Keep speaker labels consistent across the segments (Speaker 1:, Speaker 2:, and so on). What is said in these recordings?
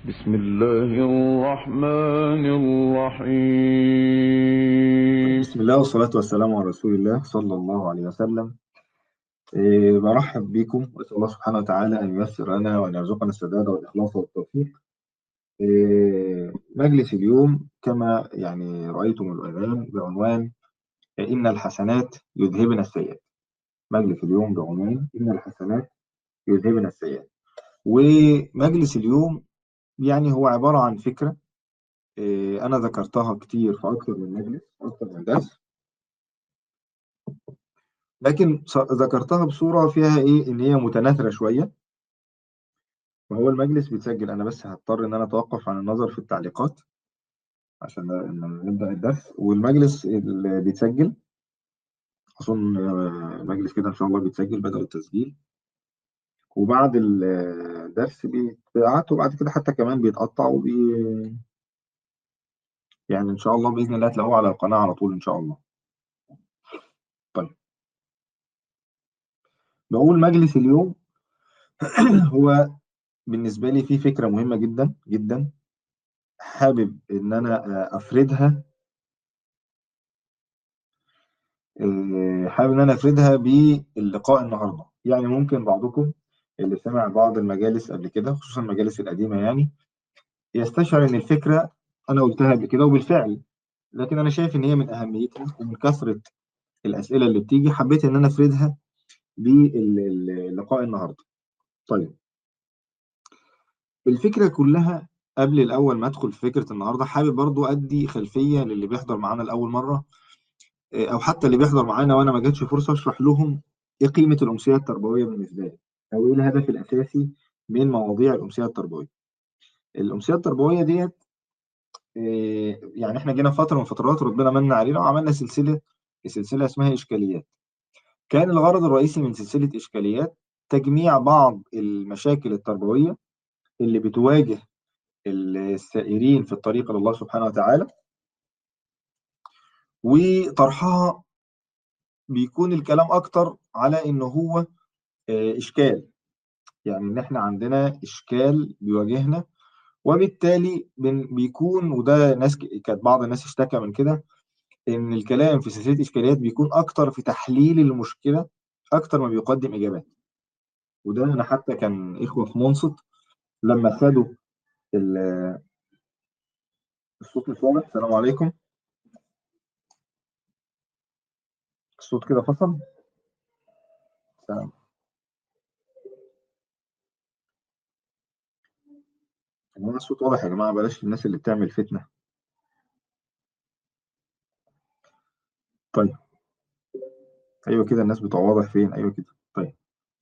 Speaker 1: بسم الله الرحمن الرحيم
Speaker 2: بسم الله والصلاة والسلام على رسول الله صلى الله عليه وسلم إيه برحب بكم وأسأل الله سبحانه وتعالى أن ييسر لنا وأن يرزقنا السداد والإخلاص والتوفيق إيه مجلس اليوم كما يعني رأيتم الإعلان بعنوان إن الحسنات يذهبن السيئات مجلس اليوم بعنوان إن الحسنات يذهبن السيئات ومجلس اليوم يعني هو عبارة عن فكرة إيه أنا ذكرتها كتير في أكثر من مجلس أكثر من درس لكن ذكرتها بصورة فيها إيه إن هي متناثرة شوية وهو المجلس بيتسجل أنا بس هضطر إن أنا أتوقف عن النظر في التعليقات عشان نبدأ الدرس والمجلس اللي بيتسجل أظن مجلس كده إن شاء الله بيتسجل بدأوا التسجيل وبعد الدرس بيتبعت وبعد كده حتى كمان بيتقطع وبي يعني إن شاء الله بإذن الله تلاقوه على القناة على طول إن شاء الله طيب بقول مجلس اليوم هو بالنسبة لي فيه فكرة مهمة جدا جدا حابب إن أنا أفردها حابب إن أنا أفردها باللقاء النهاردة يعني ممكن بعضكم اللي سمع بعض المجالس قبل كده خصوصا المجالس القديمة يعني يستشعر إن الفكرة أنا قلتها قبل كده وبالفعل لكن أنا شايف إن هي من أهميتها ومن كثرة الأسئلة اللي بتيجي حبيت إن أنا أفردها باللقاء النهارده. طيب الفكرة كلها قبل الأول ما أدخل في فكرة النهارده حابب برضو أدي خلفية للي بيحضر معانا لأول مرة أو حتى اللي بيحضر معانا وأنا ما جاتش فرصة أشرح لهم إيه قيمة الأمسية التربوية بالنسبة لي أو إيه الهدف الأساسي من مواضيع الأمسية التربوية. الأمسية التربوية ديت يعني إحنا جينا فترة من فترات ربنا من علينا وعملنا سلسلة سلسلة اسمها إشكاليات. كان الغرض الرئيسي من سلسلة إشكاليات تجميع بعض المشاكل التربوية اللي بتواجه السائرين في الطريق إلى الله سبحانه وتعالى وطرحها بيكون الكلام أكتر على إن هو إشكال يعني إن إحنا عندنا إشكال بيواجهنا وبالتالي بيكون وده ناس كانت بعض الناس اشتكى من كده ان الكلام في سلسله اشكاليات بيكون اكتر في تحليل المشكله اكتر ما بيقدم اجابات وده انا حتى كان اخوه في منصت لما خدوا الصوت مش واضح السلام عليكم الصوت كده فصل سلام يا جماعه الصوت واضح يا جماعه بلاش الناس اللي بتعمل فتنه طيب ايوه كده الناس بتوع واضح فين ايوه كده طيب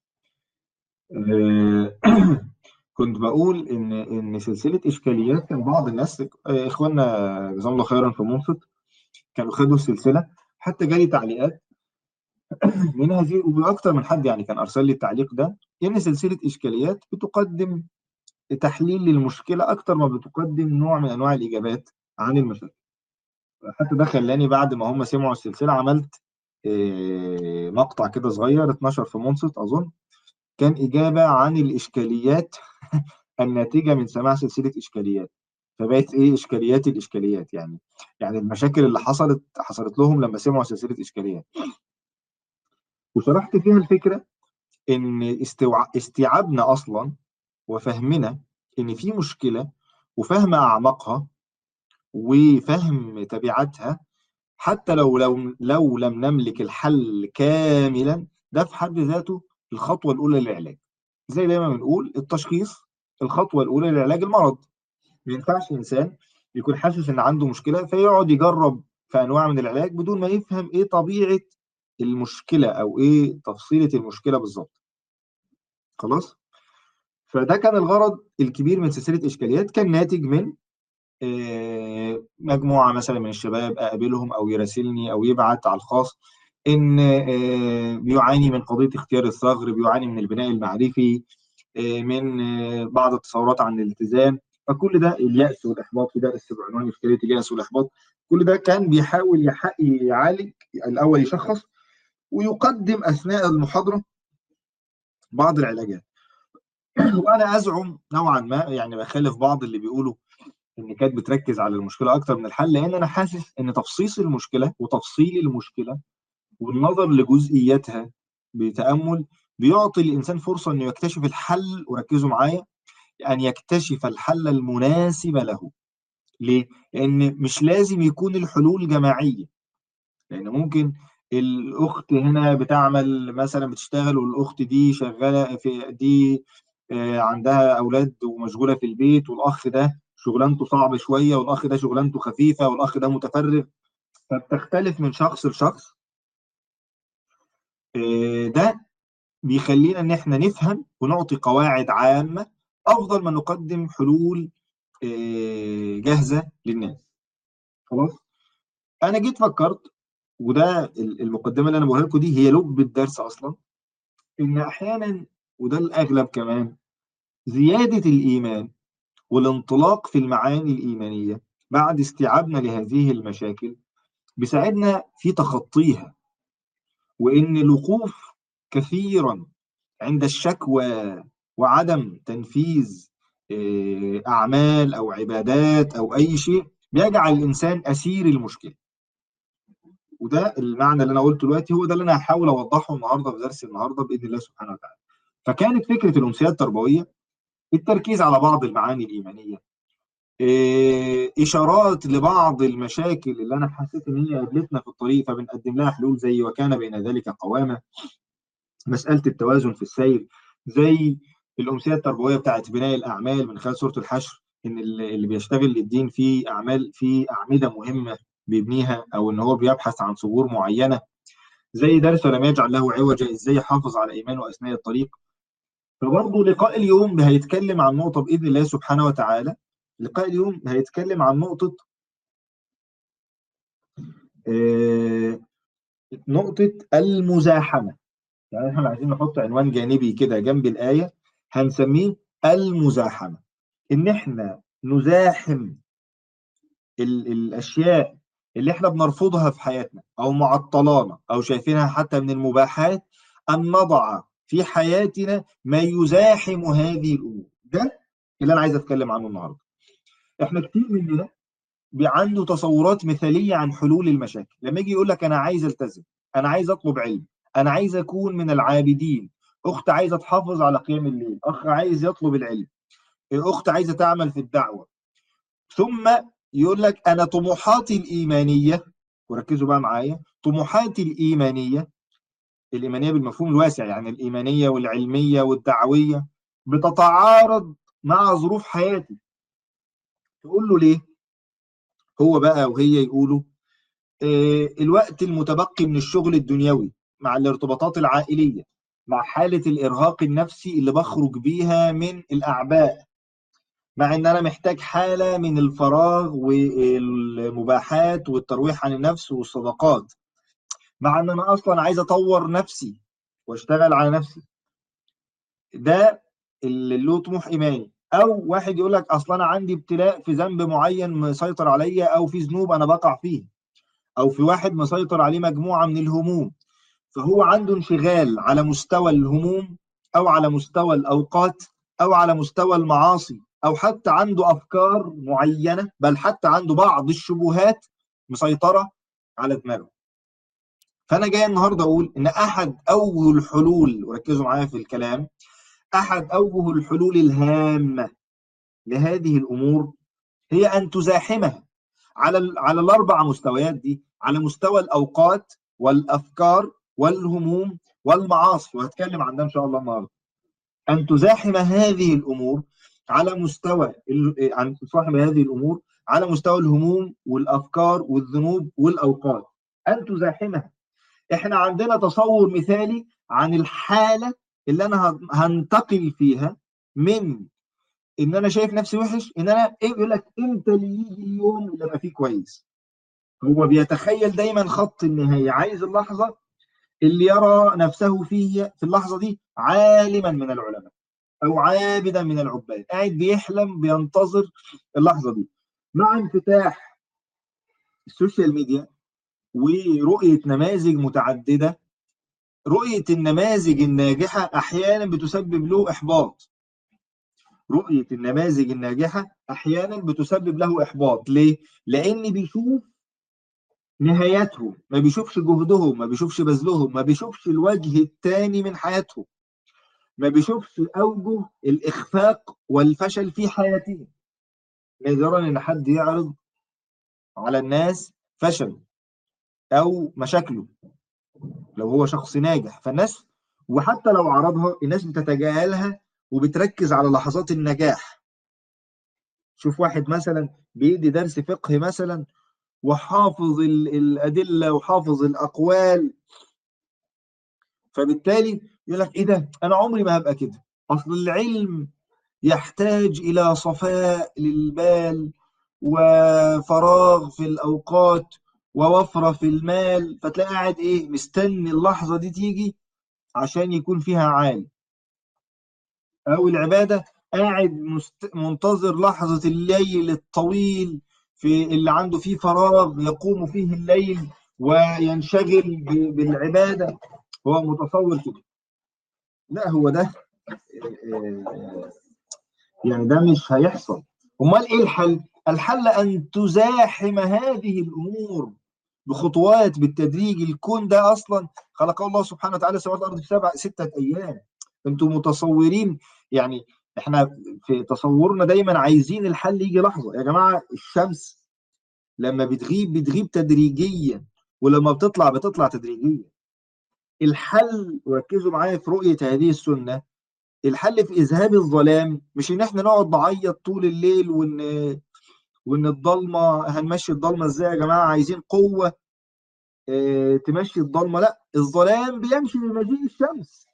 Speaker 2: آه كنت بقول ان ان سلسله اشكاليات كان بعض الناس آه اخواننا جزاهم الله خيرا في منصت كانوا خدوا السلسله حتى جالي تعليقات من هذه وباكثر من حد يعني كان ارسل لي التعليق ده ان سلسله اشكاليات بتقدم تحليل للمشكله اكثر ما بتقدم نوع من انواع الاجابات عن المشاكل حتى ده خلاني بعد ما هم سمعوا السلسله عملت مقطع كده صغير اتنشر في منصت اظن كان اجابه عن الاشكاليات الناتجه من سماع سلسله اشكاليات فبقت ايه اشكاليات الاشكاليات يعني يعني المشاكل اللي حصلت حصلت لهم لما سمعوا سلسله اشكاليات وشرحت فيها الفكره ان استوع... استيعابنا اصلا وفهمنا ان في مشكله وفهم اعماقها وفهم تبعاتها حتى لو لو لو لم نملك الحل كاملا ده في حد ذاته الخطوه الاولى للعلاج زي دايما بنقول التشخيص الخطوه الاولى لعلاج المرض ما ينفعش انسان يكون حاسس ان عنده مشكله فيقعد يجرب في انواع من العلاج بدون ما يفهم ايه طبيعه المشكله او ايه تفصيله المشكله بالظبط خلاص فده كان الغرض الكبير من سلسله اشكاليات كان ناتج من مجموعه مثلا من الشباب اقابلهم او يراسلني او يبعت على الخاص ان بيعاني من قضيه اختيار الثغر بيعاني من البناء المعرفي من بعض التصورات عن الالتزام فكل ده الياس والاحباط في درس بعنوان اشكاليه الياس والاحباط كل ده كان بيحاول يعالج الاول يشخص ويقدم اثناء المحاضره بعض العلاجات وانا ازعم نوعا ما يعني بخالف بعض اللي بيقولوا ان كانت بتركز على المشكله اكتر من الحل لان انا حاسس ان تفصيص المشكله وتفصيل المشكله والنظر لجزئياتها بتامل بيعطي الانسان فرصه انه يكتشف الحل وركزوا معايا ان يكتشف الحل المناسب له ليه؟ لان مش لازم يكون الحلول جماعيه لان ممكن الاخت هنا بتعمل مثلا بتشتغل والاخت دي شغاله في دي آه، عندها اولاد ومشغوله في البيت والاخ ده شغلانته صعبه شويه والاخ ده شغلانته خفيفه والاخ ده متفرغ فبتختلف من شخص لشخص آه، ده بيخلينا ان احنا نفهم ونعطي قواعد عامه افضل ما نقدم حلول آه، جاهزه للناس خلاص انا جيت فكرت وده ال- المقدمه اللي انا بقولها لكم دي هي لب الدرس اصلا ان احيانا وده الاغلب كمان زياده الايمان والانطلاق في المعاني الايمانيه بعد استيعابنا لهذه المشاكل بيساعدنا في تخطيها وان الوقوف كثيرا عند الشكوى وعدم تنفيذ آه، اعمال او عبادات او اي شيء بيجعل الانسان اسير المشكله وده المعنى اللي انا قلته دلوقتي هو ده اللي انا هحاول اوضحه النهارده في درس النهارده باذن الله سبحانه وتعالى. فكانت فكره الامسيه التربويه التركيز على بعض المعاني الايمانيه إيه، اشارات لبعض المشاكل اللي انا حسيت ان هي قابلتنا في الطريق فبنقدم لها حلول زي وكان بين ذلك قوامه مساله التوازن في السير زي الامسيه التربويه بتاعت بناء الاعمال من خلال سوره الحشر ان اللي اللي بيشتغل للدين في اعمال في اعمده مهمه بيبنيها او ان هو بيبحث عن ثغور معينه زي درس ولم يجعل له عوجا ازاي يحافظ على ايمانه اثناء الطريق فبرضه لقاء اليوم هيتكلم عن نقطه باذن الله سبحانه وتعالى لقاء اليوم هيتكلم عن نقطه آه، نقطه المزاحمه يعني احنا عايزين نحط عنوان جانبي كده جنب الايه هنسميه المزاحمه ان احنا نزاحم ال- الاشياء اللي احنا بنرفضها في حياتنا او معطلانا او شايفينها حتى من المباحات ان نضع في حياتنا ما يزاحم هذه الامور ده اللي انا عايز اتكلم عنه النهارده احنا كتير مننا بي- عنده تصورات مثاليه عن حلول المشاكل لما يجي يقول لك انا عايز التزم انا عايز اطلب علم انا عايز اكون من العابدين اخت عايزه تحافظ على قيام الليل اخ عايز يطلب العلم اخت عايزه تعمل في الدعوه ثم يقول لك انا طموحاتي الايمانيه وركزوا بقى معايا طموحاتي الايمانيه الايمانيه بالمفهوم الواسع يعني الايمانيه والعلميه والدعويه بتتعارض مع ظروف حياتي تقول له ليه هو بقى وهي يقولوا آه، الوقت المتبقي من الشغل الدنيوي مع الارتباطات العائليه مع حاله الارهاق النفسي اللي بخرج بيها من الاعباء مع ان انا محتاج حاله من الفراغ والمباحات والترويح عن النفس والصداقات مع ان انا اصلا عايز اطور نفسي واشتغل على نفسي ده اللي له طموح ايماني او واحد يقول لك اصلا انا عندي ابتلاء في ذنب معين مسيطر عليا او في ذنوب انا بقع فيه او في واحد مسيطر عليه مجموعه من الهموم فهو عنده انشغال على مستوى الهموم او على مستوى الاوقات او على مستوى المعاصي او حتى عنده افكار معينه بل حتى عنده بعض الشبهات مسيطره على دماغه فانا جاي النهارده اقول ان احد اوجه الحلول وركزوا معايا في الكلام احد اوجه الحلول الهامه لهذه الامور هي ان تزاحمها على ال- على الاربع مستويات دي على مستوى الاوقات والافكار والهموم والمعاصي وهتكلم عن ده ان شاء الله النهارده ان تزاحم هذه الامور على مستوى ال- عن تزاحم هذه الامور على مستوى الهموم والافكار والذنوب والاوقات ان تزاحمها احنا عندنا تصور مثالي عن الحاله اللي انا هن- هنتقل فيها من ان انا شايف نفسي وحش ان انا ايه يقول لك امتى اللي يجي اليوم اللي ابقى فيه كويس هو بيتخيل دايما خط النهايه عايز اللحظه اللي يرى نفسه فيه في اللحظه دي عالما من العلماء او عابدا من العباد قاعد بيحلم بينتظر اللحظه دي مع انفتاح السوشيال ميديا ورؤيه نماذج متعدده رؤيه النماذج الناجحه احيانا بتسبب له احباط رؤية النماذج الناجحة أحيانا بتسبب له إحباط ليه؟ لأن بيشوف نهاياتهم ما بيشوفش جهدهم ما بيشوفش بذلهم ما بيشوفش الوجه الثاني من حياتهم ما بيشوفش أوجه الإخفاق والفشل في حياتهم نادرا إن حد يعرض على الناس فشل أو مشاكله لو هو شخص ناجح فالناس وحتى لو عرضها الناس بتتجاهلها وبتركز على لحظات النجاح شوف واحد مثلا بيدي درس فقه مثلا وحافظ الأدلة وحافظ الأقوال فبالتالي يقول لك إيه ده أنا عمري ما هبقى كده أصل العلم يحتاج إلى صفاء للبال وفراغ في الأوقات ووفرة في المال فتلاقي قاعد إيه مستني اللحظة دي تيجي عشان يكون فيها عالي أو العبادة قاعد مست... منتظر لحظة الليل الطويل في اللي عنده فيه فراغ يقوم فيه الليل وينشغل ب... بالعبادة هو متصور كده لا هو ده يعني ده مش هيحصل امال ايه الحل الحل ان تزاحم هذه الامور بخطوات بالتدريج الكون ده اصلا خلقه الله سبحانه وتعالى سماوات الارض في سبع سته ايام انتم متصورين يعني احنا في تصورنا دايما عايزين الحل يجي لحظه يا جماعه الشمس لما بتغيب بتغيب تدريجيا ولما بتطلع بتطلع تدريجيا الحل وركزوا معايا في رؤيه هذه السنه الحل في اذهاب الظلام مش ان احنا نقعد نعيط طول الليل وان وان الضلمه هنمشي الضلمه ازاي يا جماعه عايزين قوه اه تمشي الضلمه لا الظلام بيمشي بمجيء الشمس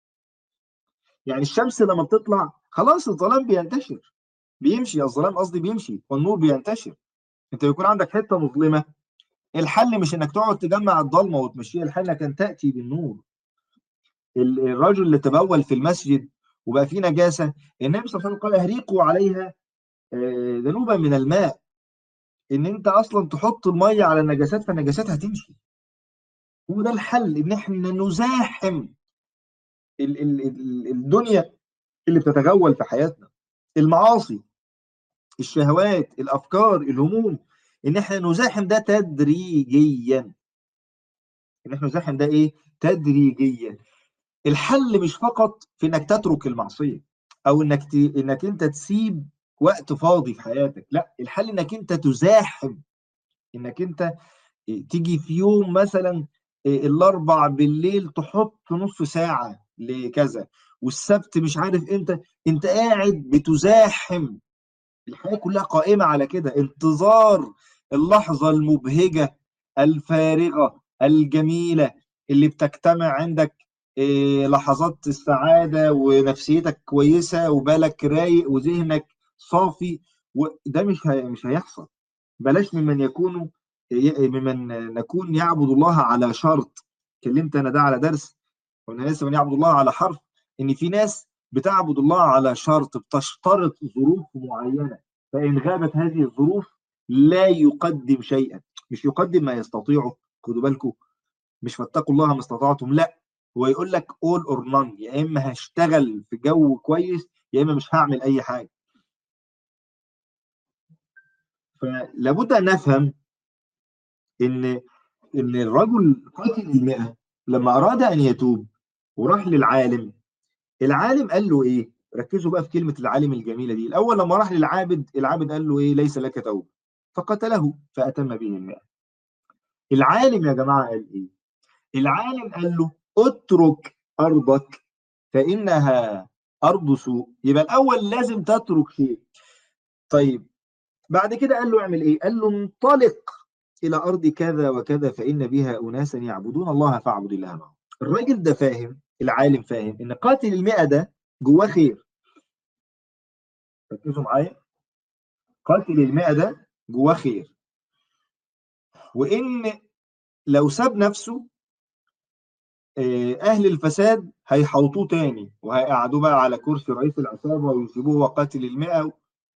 Speaker 2: يعني الشمس لما بتطلع خلاص الظلام بينتشر بيمشي الظلام قصدي بيمشي والنور بينتشر انت بيكون عندك حته مظلمه الحل مش انك تقعد تجمع الضلمه وتمشيها الحل انك ان تاتي بالنور الرجل اللي تبول في المسجد وبقى فيه نجاسه النبي صلى الله عليه وسلم قال اهريقوا عليها ذنوبا من الماء ان انت اصلا تحط الميه على النجاسات فالنجاسات هتمشي هو ده الحل ان احنا نزاحم ال ال ال الدنيا اللي بتتغول في حياتنا المعاصي الشهوات الافكار الهموم ان احنا نزاحم ده تدريجيا ان احنا نزاحم ده ايه تدريجيا الحل مش فقط في انك تترك المعصيه او انك ت... انك انت تسيب وقت فاضي في حياتك لا الحل انك انت تزاحم انك انت تيجي في يوم مثلا الاربع بالليل تحط نص ساعه لكذا والسبت مش عارف امتى انت قاعد بتزاحم الحياه كلها قائمه على كده انتظار اللحظه المبهجه الفارغه الجميله اللي بتجتمع عندك لحظات السعاده ونفسيتك كويسه وبالك رايق وذهنك صافي وده مش مش هيحصل بلاش ممن يكونوا ممن نكون يعبد الله على شرط كلمت انا ده على درس وان لسه من يعبد الله على حرف ان في ناس بتعبد الله على شرط بتشترط ظروف معينه فان غابت هذه الظروف لا يقدم شيئا مش يقدم ما يستطيعه خدوا بالكم مش فاتقوا الله ما استطعتم لا هو يقول لك اول اور نون يا اما هشتغل في جو كويس يا اما مش هعمل اي حاجه فلابد ان نفهم ان ان الرجل قاتل المئة لما اراد ان يتوب وراح للعالم العالم قال له ايه ركزوا بقى في كلمه العالم الجميله دي الاول لما راح للعابد العابد قال له ايه ليس لك توبه فقتله فاتم به المئة العالم يا جماعه قال ايه العالم قال له اترك ارضك فانها ارض سوء يبقى الاول لازم تترك شيء طيب بعد كده قال له اعمل ايه قال له انطلق الى ارض كذا وكذا فان بها اناسا يعبدون الله فاعبد الله معهم الراجل ده فاهم العالم فاهم ان قاتل المئة ده جواه خير ركزوا معايا قاتل المئة ده جواه خير وان لو ساب نفسه اهل الفساد هيحوطوه تاني وهيقعدوه بقى على كرسي رئيس العصابه ويسيبوه وقاتل المئة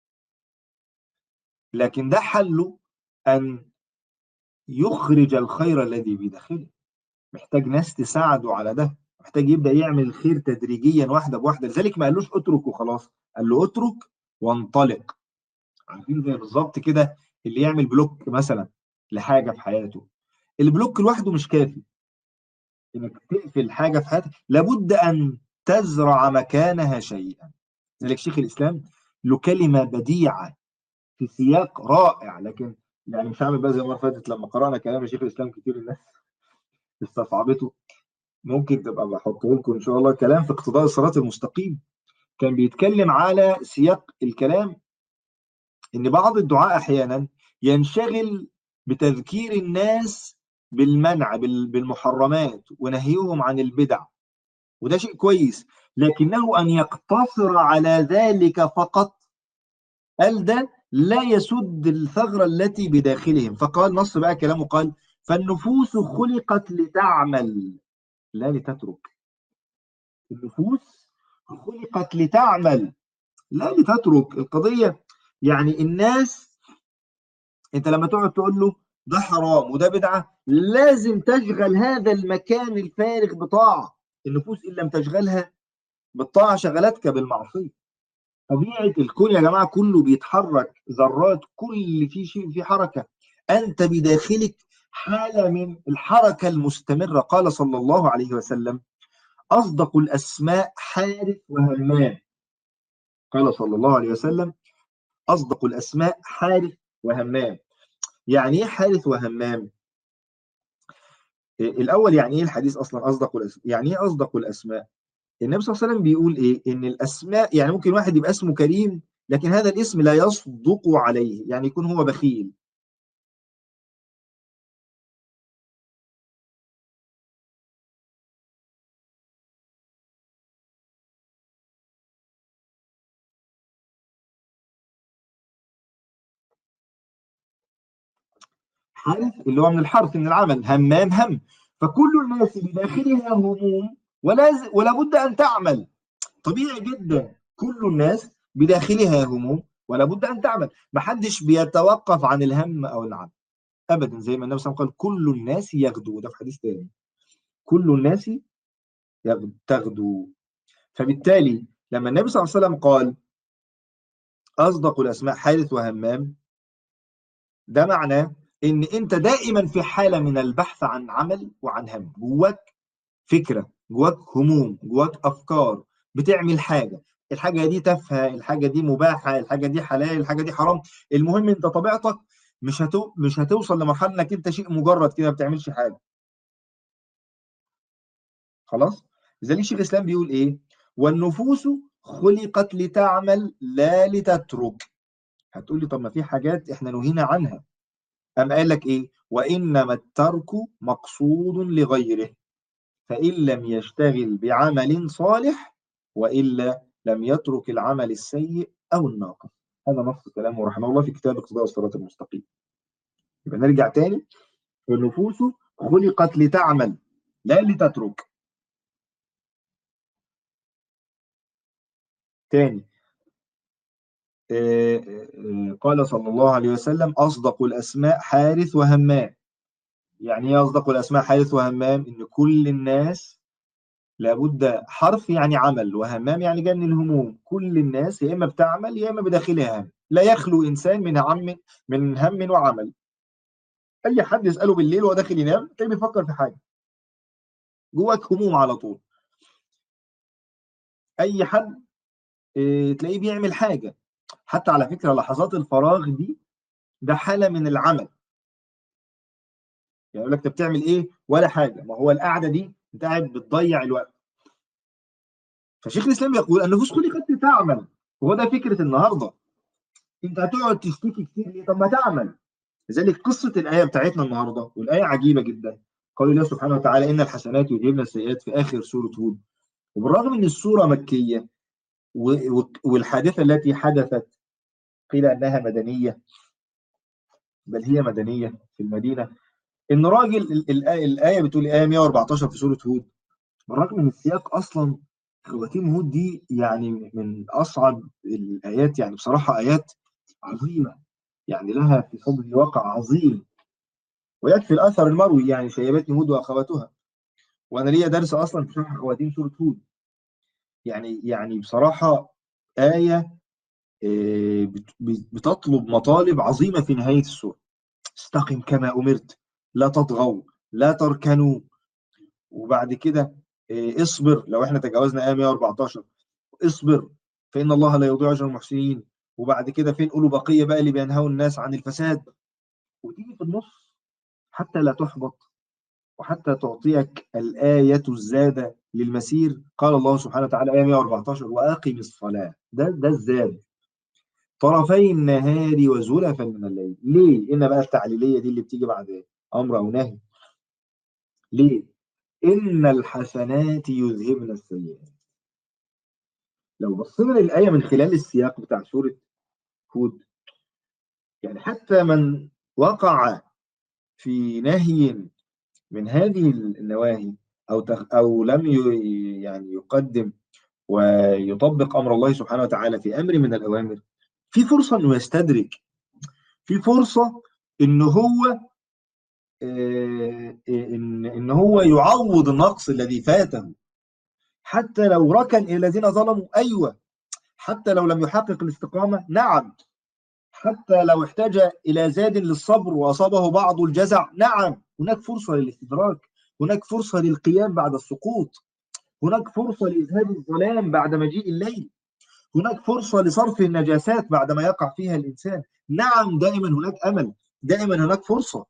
Speaker 2: لكن ده حله ان يخرج الخير الذي بداخله محتاج ناس تساعده على ده محتاج يبدا يعمل الخير تدريجيا واحده بواحده لذلك ما قالوش اترك وخلاص قال له اترك وانطلق عارفين زي بالظبط كده اللي يعمل بلوك مثلا لحاجه في حياته البلوك لوحده مش كافي انك تقفل حاجه في حياتك لابد ان تزرع مكانها شيئا لذلك شيخ الاسلام له كلمه بديعه في سياق رائع لكن يعني مش هعمل بقى زي المره اللي فاتت لما قرانا كلام شيخ الاسلام كتير الناس استصعبته ممكن تبقى بحطه لكم ان شاء الله كلام في اقتضاء الصراط المستقيم كان بيتكلم على سياق الكلام ان بعض الدعاء احيانا ينشغل بتذكير الناس بالمنع بالمحرمات ونهيهم عن البدع وده شيء كويس لكنه ان يقتصر على ذلك فقط قال ده لا يسد الثغرة التي بداخلهم فقال نص بقى كلامه قال فالنفوس خلقت لتعمل لا لتترك النفوس خلقت لتعمل لا لتترك القضية يعني الناس انت لما تقعد تقول له ده حرام وده بدعة لازم تشغل هذا المكان الفارغ بطاعة النفوس إن لم تشغلها بالطاعة شغلتك بالمعصية طبيعة الكون يا جماعة كله بيتحرك ذرات كل في شيء في حركة أنت بداخلك حالة من الحركة المستمرة قال صلى الله عليه وسلم أصدق الأسماء حارث وهمام قال صلى الله عليه وسلم أصدق الأسماء حارث وهمام يعني إيه حارث وهمام؟ الأول يعني إيه الحديث أصلا أصدق الأسماء؟ يعني إيه أصدق الأسماء؟ النبي صلى الله عليه وسلم بيقول إيه؟ إن الأسماء يعني ممكن واحد يبقى اسمه كريم لكن هذا الاسم لا يصدق عليه يعني يكون هو بخيل حارث اللي هو من الحرث من العمل همام هم فكل الناس بداخلها هموم ولا ولا بد ان تعمل طبيعي جدا كل الناس بداخلها هموم ولا بد ان تعمل ما حدش بيتوقف عن الهم او العمل ابدا زي ما النبي صلى الله عليه وسلم قال كل الناس يغدو ده في حديث تاني كل الناس تغدو فبالتالي لما النبي صلى الله عليه وسلم قال اصدق الاسماء حارث وهمام ده معناه ان انت دائما في حاله من البحث عن عمل وعن هم جواك فكره جواك هموم جواك افكار بتعمل حاجه الحاجه دي تافهه الحاجه دي مباحه الحاجه دي حلال الحاجه دي حرام المهم انت طبيعتك مش هتو... مش هتوصل لمرحله انك انت شيء مجرد كده ما بتعملش حاجه خلاص لذلك شيخ الاسلام بيقول ايه والنفوس خلقت لتعمل لا لتترك هتقول لي طب ما في حاجات احنا نهينا عنها أم قال لك إيه؟ وإنما الترك مقصود لغيره فإن لم يشتغل بعمل صالح وإلا لم يترك العمل السيء أو الناقص هذا نص كلامه رحمه الله في كتاب اقتضاء الصراط المستقيم يبقى نرجع تاني النفوس خلقت لتعمل لا لتترك تاني قال صلى الله عليه وسلم أصدق الأسماء حارث وهمام يعني ايه أصدق الأسماء حارث وهمام إن كل الناس لابد حرف يعني عمل وهمام يعني جاي من الهموم كل الناس يا إما بتعمل يا إما بداخلها هم لا يخلو إنسان من هم من هم وعمل أي حد يسأله بالليل وهو داخل ينام تلاقيه بيفكر في حاجة جواك هموم على طول أي حد تلاقيه بيعمل حاجة حتى على فكرة لحظات الفراغ دي ده حالة من العمل يعني يقول لك انت بتعمل ايه ولا حاجة ما هو القعدة دي انت قاعد بتضيع الوقت فشيخ الاسلام يقول النفوس خلقت تعمل وهو ده فكرة النهاردة انت هتقعد تشتكي كتير ليه طب ما تعمل لذلك قصة الآية بتاعتنا النهاردة والآية عجيبة جدا قال الله سبحانه وتعالى إن الحسنات يذهبن السيئات في آخر سورة هود وبالرغم إن السورة مكية والحادثة التي حدثت قيل أنها مدنية بل هي مدنية في المدينة إن راجل الآية بتقول آية 114 في سورة هود بالرغم من السياق أصلا خواتيم هود دي يعني من أصعب الآيات يعني بصراحة آيات عظيمة يعني لها في صدر واقع عظيم ويكفي الأثر المروي يعني شيبات هود وأخواتها وانا ليا درس اصلا في شرح خواتيم سوره هود يعني يعني بصراحه ايه آه، بت- بتطلب مطالب عظيمه في نهايه السوره استقم كما امرت لا تطغوا لا تركنوا وبعد كده آه، اصبر لو احنا تجاوزنا ايه 114 اصبر فان الله لا يضيع اجر المحسنين وبعد كده فين قولوا بقيه بقى اللي بينهوا الناس عن الفساد وتيجي في النص حتى لا تحبط وحتى تعطيك الآية الزاد للمسير قال الله سبحانه وتعالى آية 114 وأقم الصلاة ده ده الزاد طرفي النهار وزلفا من الليل ليه؟ إن بقى التعليلية دي اللي بتيجي بعد أمر أو نهي ليه؟ إن الحسنات يذهبن السيئات لو بصينا للآية من خلال السياق بتاع سورة هود يعني حتى من وقع في نهي من هذه النواهي أو تخ أو لم ي- يعني يقدم ويطبق أمر الله سبحانه وتعالى في أمر من الأوامر في فرصة إنه يستدرك في فرصة إن هو آه، إن إن هو يعوض النقص الذي فاته حتى لو ركن إلى الذين ظلموا أيوه حتى لو لم يحقق الاستقامة نعم حتى لو احتاج إلى زاد للصبر وأصابه بعض الجزع نعم هناك فرصة للاستدراك هناك فرصة للقيام بعد السقوط هناك فرصة لإذهاب الظلام بعد مجيء الليل هناك فرصة لصرف النجاسات بعد ما يقع فيها الإنسان نعم دائما هناك أمل دائما هناك فرصة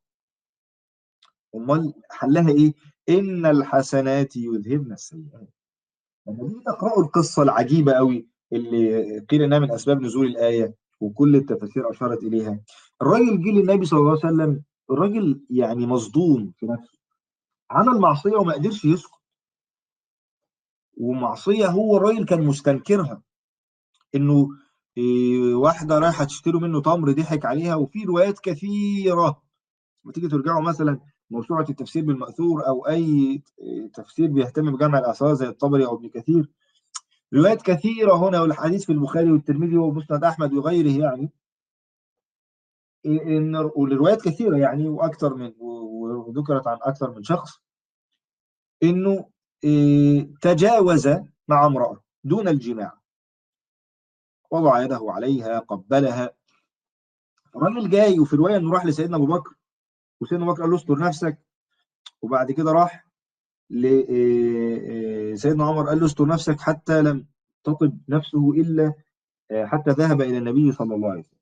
Speaker 2: أمال حلها إيه؟ إن الحسنات يذهبن السيئات لما تيجي تقرأوا القصة العجيبة قوي اللي قيل إنها من أسباب نزول الآية وكل التفاسير أشارت إليها الراجل جه للنبي صلى الله عليه وسلم الراجل يعني مصدوم في نفسه عمل معصية وما قدرش يسكت ومعصية هو الراجل كان مستنكرها إنه إيه، واحدة رايحة تشتري منه تمر ضحك عليها وفي روايات كثيرة لما تيجي ترجعوا مثلا موسوعة التفسير بالمأثور أو أي تفسير بيهتم بجمع الآثار زي الطبري أو ابن كثير روايات كثيرة هنا والحديث في البخاري والترمذي ومسند أحمد وغيره يعني إن والروايات كثيرة يعني وأكثر من وذكرت عن أكثر من شخص إنه إيه، تجاوز مع امرأة دون الجماع وضع يده عليها قبلها الراجل جاي وفي رواية إنه راح لسيدنا أبو بكر وسيدنا أبو بكر قال له استر نفسك وبعد كده راح لسيدنا عمر قال له استر نفسك حتى لم تطب نفسه إلا آه، حتى ذهب إلى النبي صلى الله عليه وسلم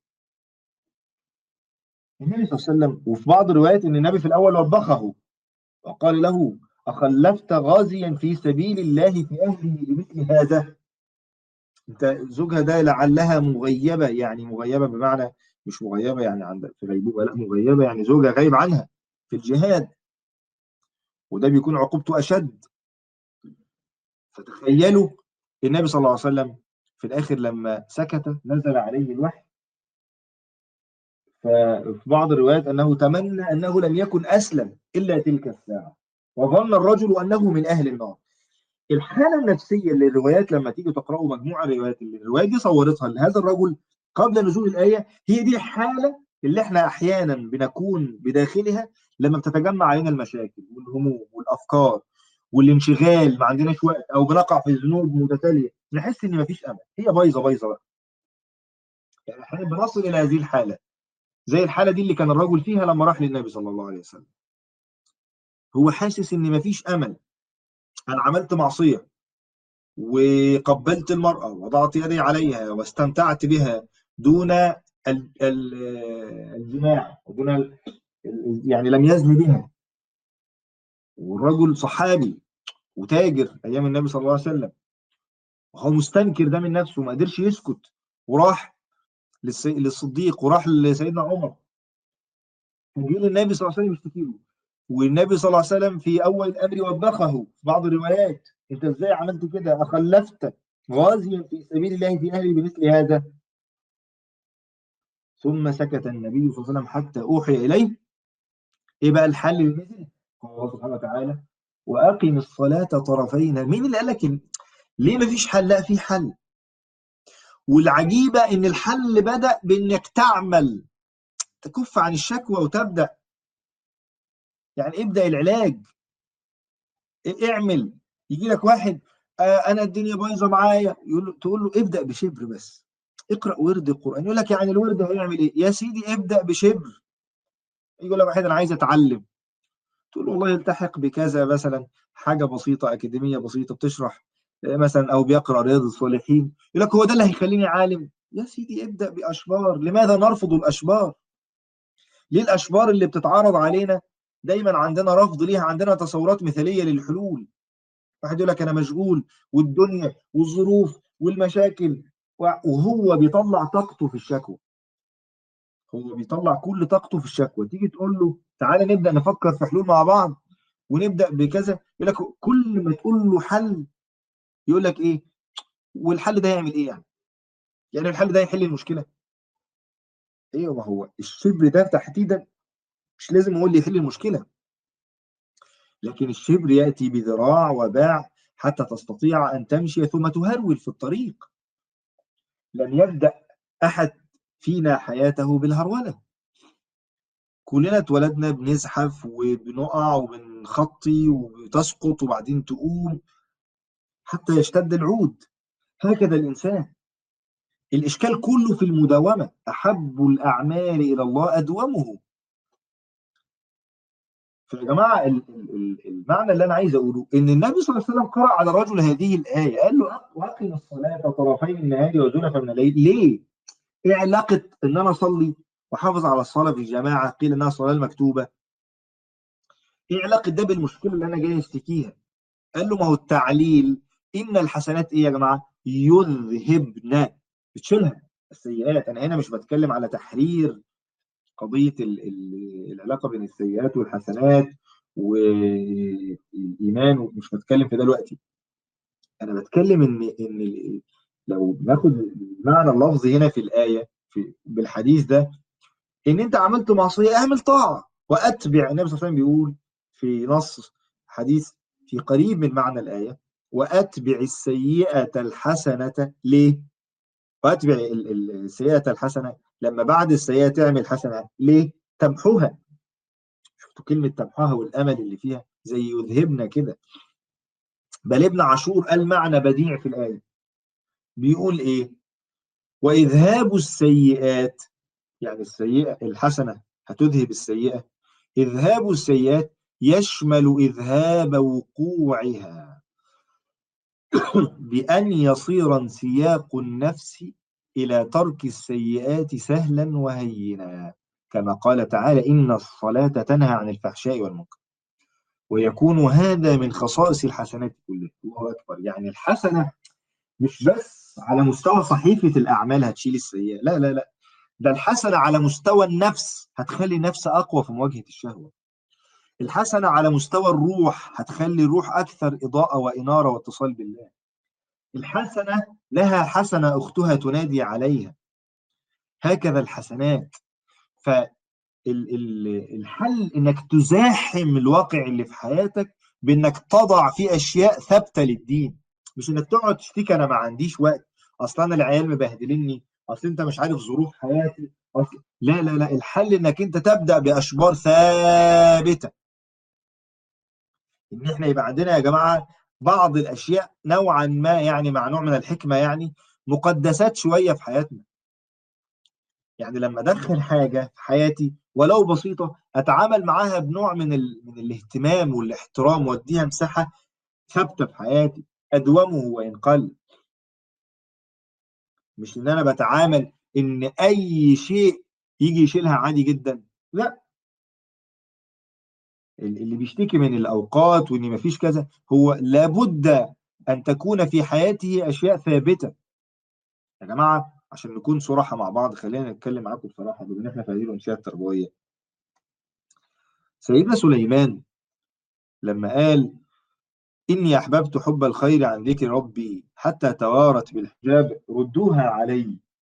Speaker 2: النبي صلى الله عليه وسلم وفي بعض الروايات ان النبي في الاول وبخه وقال له اخلفت غازيا في سبيل الله في اهله لمثل هذا انت زوجها ده لعلها مغيبه يعني مغيبه بمعنى مش مغيبه يعني عند في غيبوبه لا مغيبه يعني زوجها غايب عنها في الجهاد وده بيكون عقوبته اشد فتخيلوا النبي صلى الله عليه وسلم في الاخر لما سكت نزل عليه الوحي ففي بعض الروايات انه تمنى انه لم يكن اسلم الا تلك الساعه وظن الرجل انه من اهل النار الحاله النفسيه اللي الروايات لما تيجي تقراوا مجموعه الروايات اللي الروايات دي صورتها لهذا الرجل قبل نزول الايه هي دي الحاله اللي احنا احيانا بنكون بداخلها لما بتتجمع علينا المشاكل والهموم والافكار والانشغال ما عندناش وقت او بنقع في ذنوب متتاليه نحس ان مفيش امل هي بايظه بايظه بقى يعني احيانا بنصل الى هذه الحاله زي الحاله دي اللي كان الرجل فيها لما راح للنبي صلى الله عليه وسلم هو حاسس ان مفيش امل انا عملت معصيه وقبلت المراه وضعت يدي عليها واستمتعت بها دون ال- ال- الجماع ودون ال- ال- يعني لم يزن بها والرجل صحابي وتاجر ايام النبي صلى الله عليه وسلم وهو مستنكر ده من نفسه وما قدرش يسكت وراح للسي- للصديق وراح لسيدنا عمر فجه للنبي صلى الله عليه وسلم يشتكي له والنبي صلى الله عليه وسلم في اول الامر وبخه في بعض الروايات انت ازاي عملت كده اخلفت غازيا في سبيل الله في اهلي بمثل هذا ثم سكت النبي صلى الله عليه وسلم حتى اوحي اليه ايه بقى الحل اللي نزل قال الله سبحانه وتعالى واقم الصلاه طرفين مين اللي قال لك إن- ليه ما فيش حل لا في حل والعجيبه ان الحل بدا بانك تعمل تكف عن الشكوى وتبدا يعني ابدا العلاج اعمل يجي لك واحد آه انا الدنيا بايظه معايا يقول له تقول له ابدا بشبر بس اقرا ورد القران يقول لك يعني الورد هيعمل ايه يا سيدي ابدا بشبر يقول لك واحد انا عايز اتعلم تقول له والله التحق بكذا مثلا حاجه بسيطه اكاديميه بسيطه بتشرح مثلا او بيقرا رياض الصالحين يقول لك هو ده اللي هيخليني عالم يا سيدي ابدا باشبار لماذا نرفض الاشبار ليه الاشبار اللي بتتعرض علينا دايما عندنا رفض ليها عندنا تصورات مثاليه للحلول واحد يقول لك انا مشغول والدنيا والظروف والمشاكل وهو بيطلع طاقته في الشكوى هو بيطلع كل طاقته في الشكوى تيجي تقول له تعالى نبدا نفكر في حلول مع بعض ونبدا بكذا يقول لك كل ما تقول له حل يقول لك ايه والحل ده يعمل ايه يعني يعني الحل ده يحل المشكله ايوه ما هو الشبر ده تحديدا مش لازم هو اللي يحل المشكله لكن الشبر ياتي بذراع وباع حتى تستطيع ان تمشي ثم تهرول في الطريق لن يبدا احد فينا حياته بالهروله كلنا اتولدنا بنزحف وبنقع وبنخطي وبتسقط وبعدين تقوم حتى يشتد العود هكذا الانسان الاشكال كله في المداومه احب الاعمال الى الله ادومه فيا جماعه المعنى اللي انا عايز اقوله ان النبي صلى الله عليه وسلم قرأ على رجل هذه الايه قال له واقم الصلاه طرفي النهار وزلفا من الليل ليه؟ ايه علاقه ان انا اصلي واحافظ على الصلاه في الجماعه قيل انها صلاه المكتوبه ايه علاقه ده بالمشكله اللي انا جاي اشتكيها؟ قال له ما هو التعليل ان الحسنات ايه يا جماعه؟ يذهبن بتشيلها السيئات انا هنا مش بتكلم على تحرير قضيه ال ال العلاقه بين السيئات والحسنات والايمان ومش بتكلم في ده دلوقتي انا بتكلم ان ان لو ناخد المعنى اللفظي هنا في الايه في بالحديث ده ان انت عملت معصيه اعمل طاعه واتبع النبي صلى الله عليه وسلم بيقول في نص حديث في قريب من معنى الايه واتبع السيئه الحسنه ليه؟ واتبع السيئه الحسنه لما بعد السيئه تعمل حسنه ليه؟ تمحوها شفتوا كلمه تمحوها والامل اللي فيها زي يذهبنا كده بل ابن عاشور قال معنى بديع في الايه بيقول ايه؟ واذهاب السيئات يعني السيئه الحسنه هتذهب السيئه اذهاب السيئات يشمل اذهاب وقوعها بأن يصير انسياق النفس إلى ترك السيئات سهلا وهينا كما قال تعالى إن الصلاة تنهى عن الفحشاء والمنكر ويكون هذا من خصائص الحسنات كلها الله أكبر يعني الحسنة مش بس على مستوى صحيفة الأعمال هتشيل السيئة لا لا لا ده الحسنة على مستوى النفس هتخلي النفس أقوى في مواجهة الشهوة الحسنة على مستوى الروح هتخلي الروح أكثر إضاءة وإنارة واتصال بالله الحسنة لها حسنة أختها تنادي عليها هكذا الحسنات فالحل إنك تزاحم الواقع اللي في حياتك بإنك تضع فيه أشياء ثابتة للدين مش إنك تقعد تشتكي أنا ما عنديش وقت أصلا أنا العيال مبهدلني أصل أنت مش عارف ظروف حياتي أصل لا لا لا الحل إنك أنت تبدأ بأشبار ثابتة ان احنا يبقى عندنا يا جماعه بعض الاشياء نوعا ما يعني مع نوع من الحكمه يعني مقدسات شويه في حياتنا. يعني لما ادخل حاجه في حياتي ولو بسيطه اتعامل معاها بنوع من ال... من الاهتمام والاحترام واديها مساحه ثابته في حياتي ادومه وان قل. مش ان انا بتعامل ان اي شيء يجي يشيلها عادي جدا، لا اللي بيشتكي من الاوقات وان مفيش كذا هو لابد ان تكون في حياته اشياء ثابته يا جماعه عشان نكون صراحه مع بعض خلينا نتكلم معاكم بصراحه بما ان احنا في هذه الانشاء التربويه سيدنا سليمان لما قال إني أحببت حب الخير عن ذكر ربي حتى توارت بالحجاب ردوها علي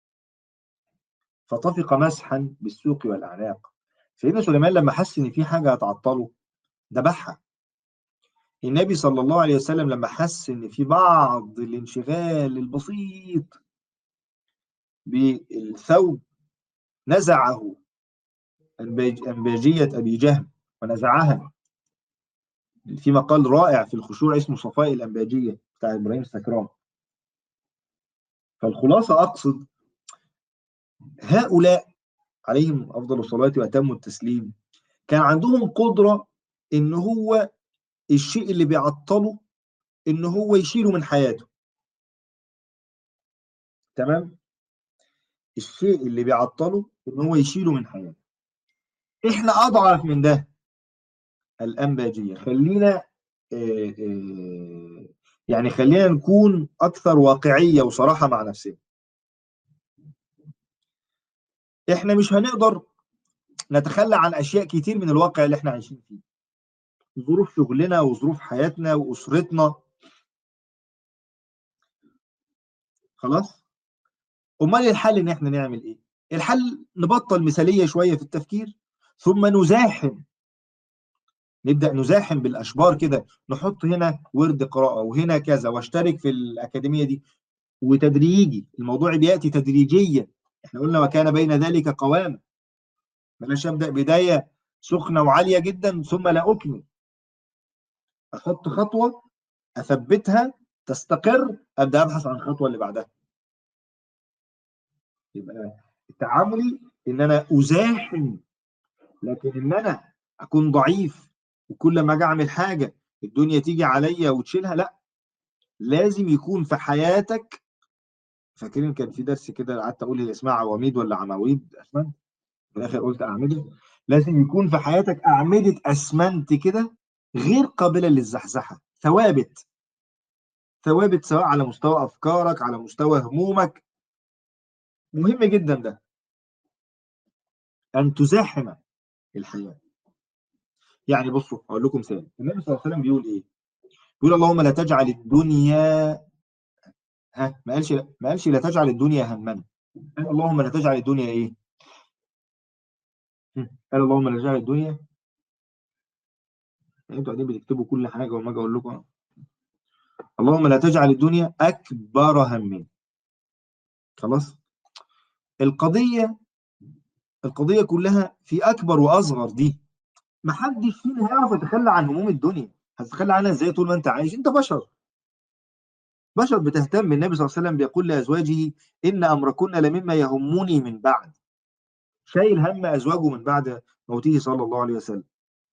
Speaker 2: فطفق مسحا بالسوق والأعناق سيدنا سليمان لما حس ان في حاجه هتعطله ذبحها النبي صلى الله عليه وسلم لما حس ان في بعض الانشغال البسيط بالثوب نزعه انباجيه ابي جهم ونزعها في مقال رائع في الخشوع اسمه صفاء الأنباجية بتاع إبراهيم السكران فالخلاصة أقصد هؤلاء عليهم أفضل الصلاة وأتم التسليم كان عندهم قدرة إن هو الشيء اللي بيعطله إن هو يشيله من حياته تمام الشيء اللي بيعطله إن هو يشيله من حياته إحنا أضعف من ده الأنباجية خلينا آه، آه، يعني خلينا نكون أكثر واقعية وصراحة مع نفسنا إحنا مش هنقدر نتخلى عن أشياء كتير من الواقع اللي إحنا عايشين فيه ظروف شغلنا وظروف حياتنا وأسرتنا خلاص أمال الحل إن إحنا نعمل إيه؟ الحل نبطل مثالية شوية في التفكير ثم نزاحم نبدأ نزاحم بالأشبار كده نحط هنا ورد قراءة وهنا كذا واشترك في الأكاديمية دي وتدريجي الموضوع بيأتي تدريجيا احنا قلنا وكان بين ذلك قوام بلاش أبدأ بداية سخنة وعالية جدا ثم لا أكمل أحط خطوة أثبتها تستقر أبدأ أبحث عن الخطوة اللي بعدها يبقى تعاملي إن أنا أزاحم لكن إن أنا أكون ضعيف وكل ما اجي اعمل حاجه الدنيا تيجي عليا وتشيلها لا لازم يكون في حياتك فاكرين كان في درس كده قعدت اقول اللي اسمها عواميد ولا عواميد اسمنت في الاخر قلت اعمده لازم يكون في حياتك اعمده اسمنت كده غير قابله للزحزحه ثوابت ثوابت سواء على مستوى افكارك على مستوى همومك مهم جدا ده ان تزاحم الحياه يعني بصوا اقول لكم مثال النبي صلى الله عليه وسلم بيقول ايه بيقول اللهم لا تجعل الدنيا ها ما قالش ما قالش لا تجعل الدنيا همنا قال اللهم لا تجعل الدنيا ايه قال اللهم لا تجعل الدنيا انتوا قاعدين بتكتبوا كل حاجه وما اجي اقول لكم اللهم لا تجعل الدنيا اكبر همنا خلاص القضيه القضيه كلها في اكبر واصغر دي ما حدش فينا هيعرف يتخلى عن هموم الدنيا هتتخلى عنها ازاي طول ما انت عايش انت بشر بشر بتهتم النبي صلى الله عليه وسلم بيقول لازواجه ان امركن لمما يهمني من بعد شايل هم ازواجه من بعد موته صلى الله عليه وسلم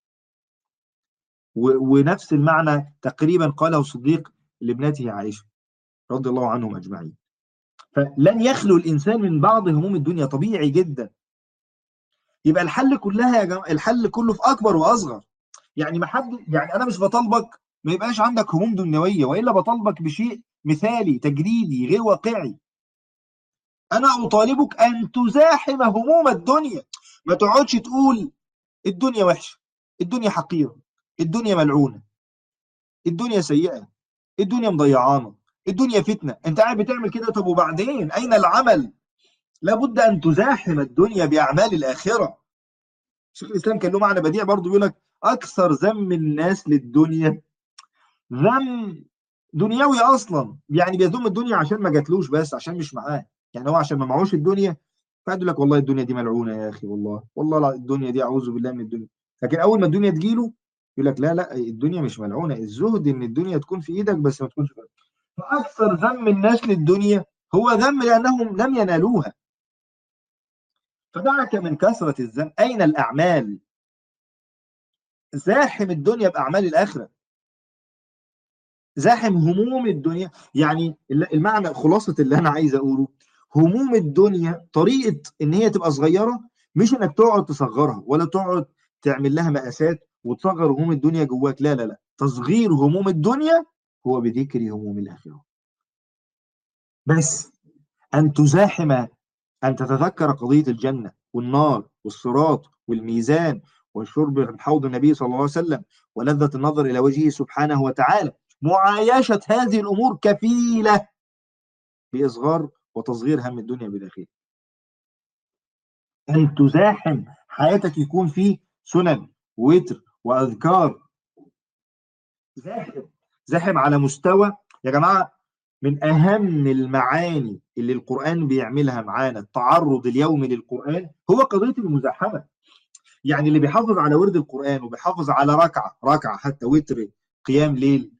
Speaker 2: ونفس المعنى تقريبا قاله الصديق لابنته عائشه رضي الله عنهم اجمعين فلن يخلو الانسان من بعض هموم الدنيا طبيعي جدا يبقى الحل كلها يا جماعه الحل كله في اكبر واصغر يعني ما حد يعني انا مش بطالبك ما يبقاش عندك هموم دنيويه والا بطالبك بشيء مثالي تجريدي غير واقعي انا اطالبك ان تزاحم هموم الدنيا ما تقعدش تقول الدنيا وحشه الدنيا حقيره الدنيا ملعونه الدنيا سيئه الدنيا مضيعانا الدنيا فتنه انت قاعد بتعمل كده طب وبعدين اين العمل لابد ان تزاحم الدنيا باعمال الاخره شيخ الاسلام كان له معنى بديع برضه بيقول لك اكثر ذم الناس للدنيا ذم دنيوي اصلا يعني بيذم الدنيا عشان ما جاتلوش بس عشان مش معاه يعني هو عشان ما معهوش الدنيا فقعد لك والله الدنيا دي ملعونه يا اخي والله والله الدنيا دي اعوذ بالله من الدنيا لكن اول ما الدنيا تجيله يقول لك لا لا الدنيا مش ملعونه الزهد ان الدنيا تكون في ايدك بس ما تكونش في فاكثر ذم الناس للدنيا هو ذم لانهم لم ينالوها فدعك من كثرة الذنب أين الأعمال زاحم الدنيا بأعمال الآخرة زاحم هموم الدنيا يعني المعنى خلاصة اللي أنا عايز أقوله هموم الدنيا طريقة إن هي تبقى صغيرة مش إنك تقعد تصغرها ولا تقعد تعمل لها مقاسات وتصغر هموم الدنيا جواك لا لا لا تصغير هموم الدنيا هو بذكر هموم الآخرة بس أن تزاحم أن تتذكر قضية الجنة والنار والصراط والميزان والشرب من حوض النبي صلى الله عليه وسلم ولذة النظر إلى وجهه سبحانه وتعالى معايشة هذه الأمور كفيلة بإصغار وتصغير هم الدنيا بداخله أن تزاحم حياتك يكون فيه سنن وتر وأذكار زاحم زاحم على مستوى يا جماعة من أهم المعاني اللي القرآن بيعملها معانا التعرض اليومي للقرآن هو قضية المزاحمة يعني اللي بيحافظ على ورد القرآن وبيحافظ على ركعة ركعة حتى وتر قيام ليل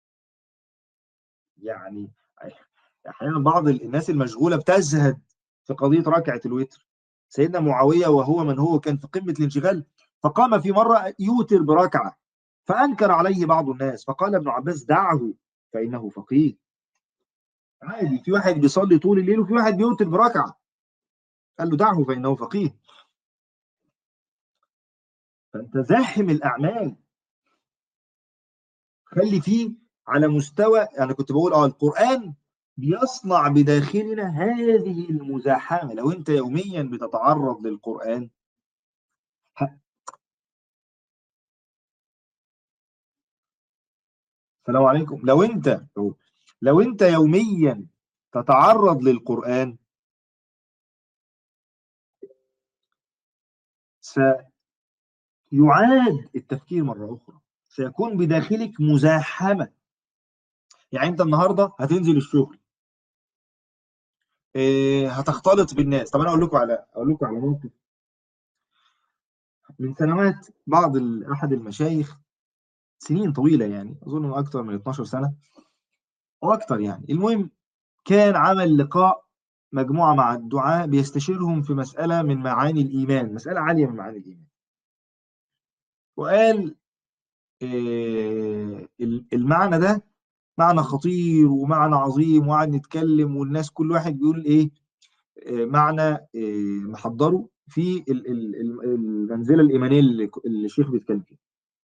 Speaker 2: يعني أحيانا بعض الناس المشغولة بتزهد في قضية ركعة الوتر سيدنا معاوية وهو من هو كان في قمة الانشغال فقام في مرة يوتر بركعة فأنكر عليه بعض الناس فقال ابن عباس دعه فإنه فقيه عادي في واحد بيصلي طول الليل وفي واحد بيوتر بركعة قال له دعه فإنه فقيه فأنت زاحم الأعمال خلي فيه على مستوى أنا كنت بقول اه القرآن بيصنع بداخلنا هذه المزاحمة لو أنت يوميا بتتعرض للقرآن ه- السلام عليكم لو أنت لو أنت يوميا تتعرض للقرآن سيعاد التفكير مرة أخرى سيكون بداخلك مزاحمة يعني أنت النهاردة هتنزل الشغل إيه هتختلط بالناس طب أنا أقول لكم على أقول لكم على موقف من سنوات بعض ال- أحد المشايخ سنين طويلة يعني أظن من أكثر من 12 سنة أو أكثر يعني المهم كان عمل لقاء مجموعة مع الدعاة بيستشيرهم في مسألة من معاني الإيمان مسألة عالية من معاني الإيمان وقال إيه المعنى ده معنى خطير ومعنى عظيم وقعد نتكلم والناس كل واحد بيقول ايه آه، معنى آه، محضره في ال- ال- ال- المنزله الايمانيه اللي اللي الشيخ بيتكلم فيها.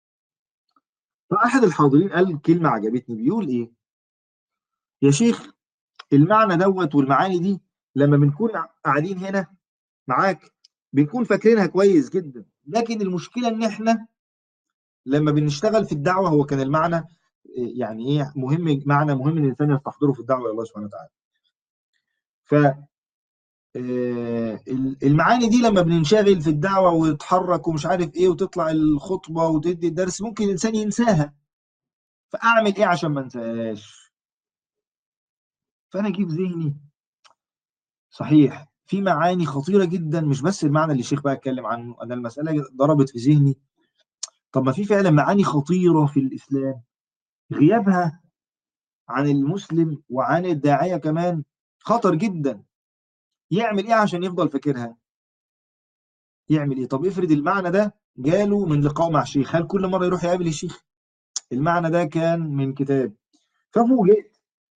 Speaker 2: فاحد الحاضرين قال كلمه عجبتني بيقول ايه؟ يا شيخ المعنى دوت والمعاني دي لما بنكون قاعدين هنا معاك بنكون فاكرينها كويس جدا لكن المشكله ان احنا لما بنشتغل في الدعوه هو كان المعنى آه، يعني ايه مهم معنى مهم ان الانسان يستحضره في الدعوه الى الله سبحانه وتعالى. ف آه، المعاني دي لما بننشغل في الدعوة ويتحرك ومش عارف ايه وتطلع الخطبة وتدي الدرس ممكن الإنسان ينساها فأعمل ايه عشان ما انساهاش فأنا أجيب ذهني صحيح في معاني خطيرة جدا مش بس المعنى اللي الشيخ بقى اتكلم عنه أنا المسألة ضربت في ذهني طب ما في فعلا معاني خطيرة في الإسلام غيابها عن المسلم وعن الداعية كمان خطر جدا يعمل ايه عشان يفضل فاكرها يعمل ايه طب افرض المعنى ده جاله من لقاء مع الشيخ هل كل مره يروح يقابل الشيخ المعنى ده كان من كتاب ففوجئت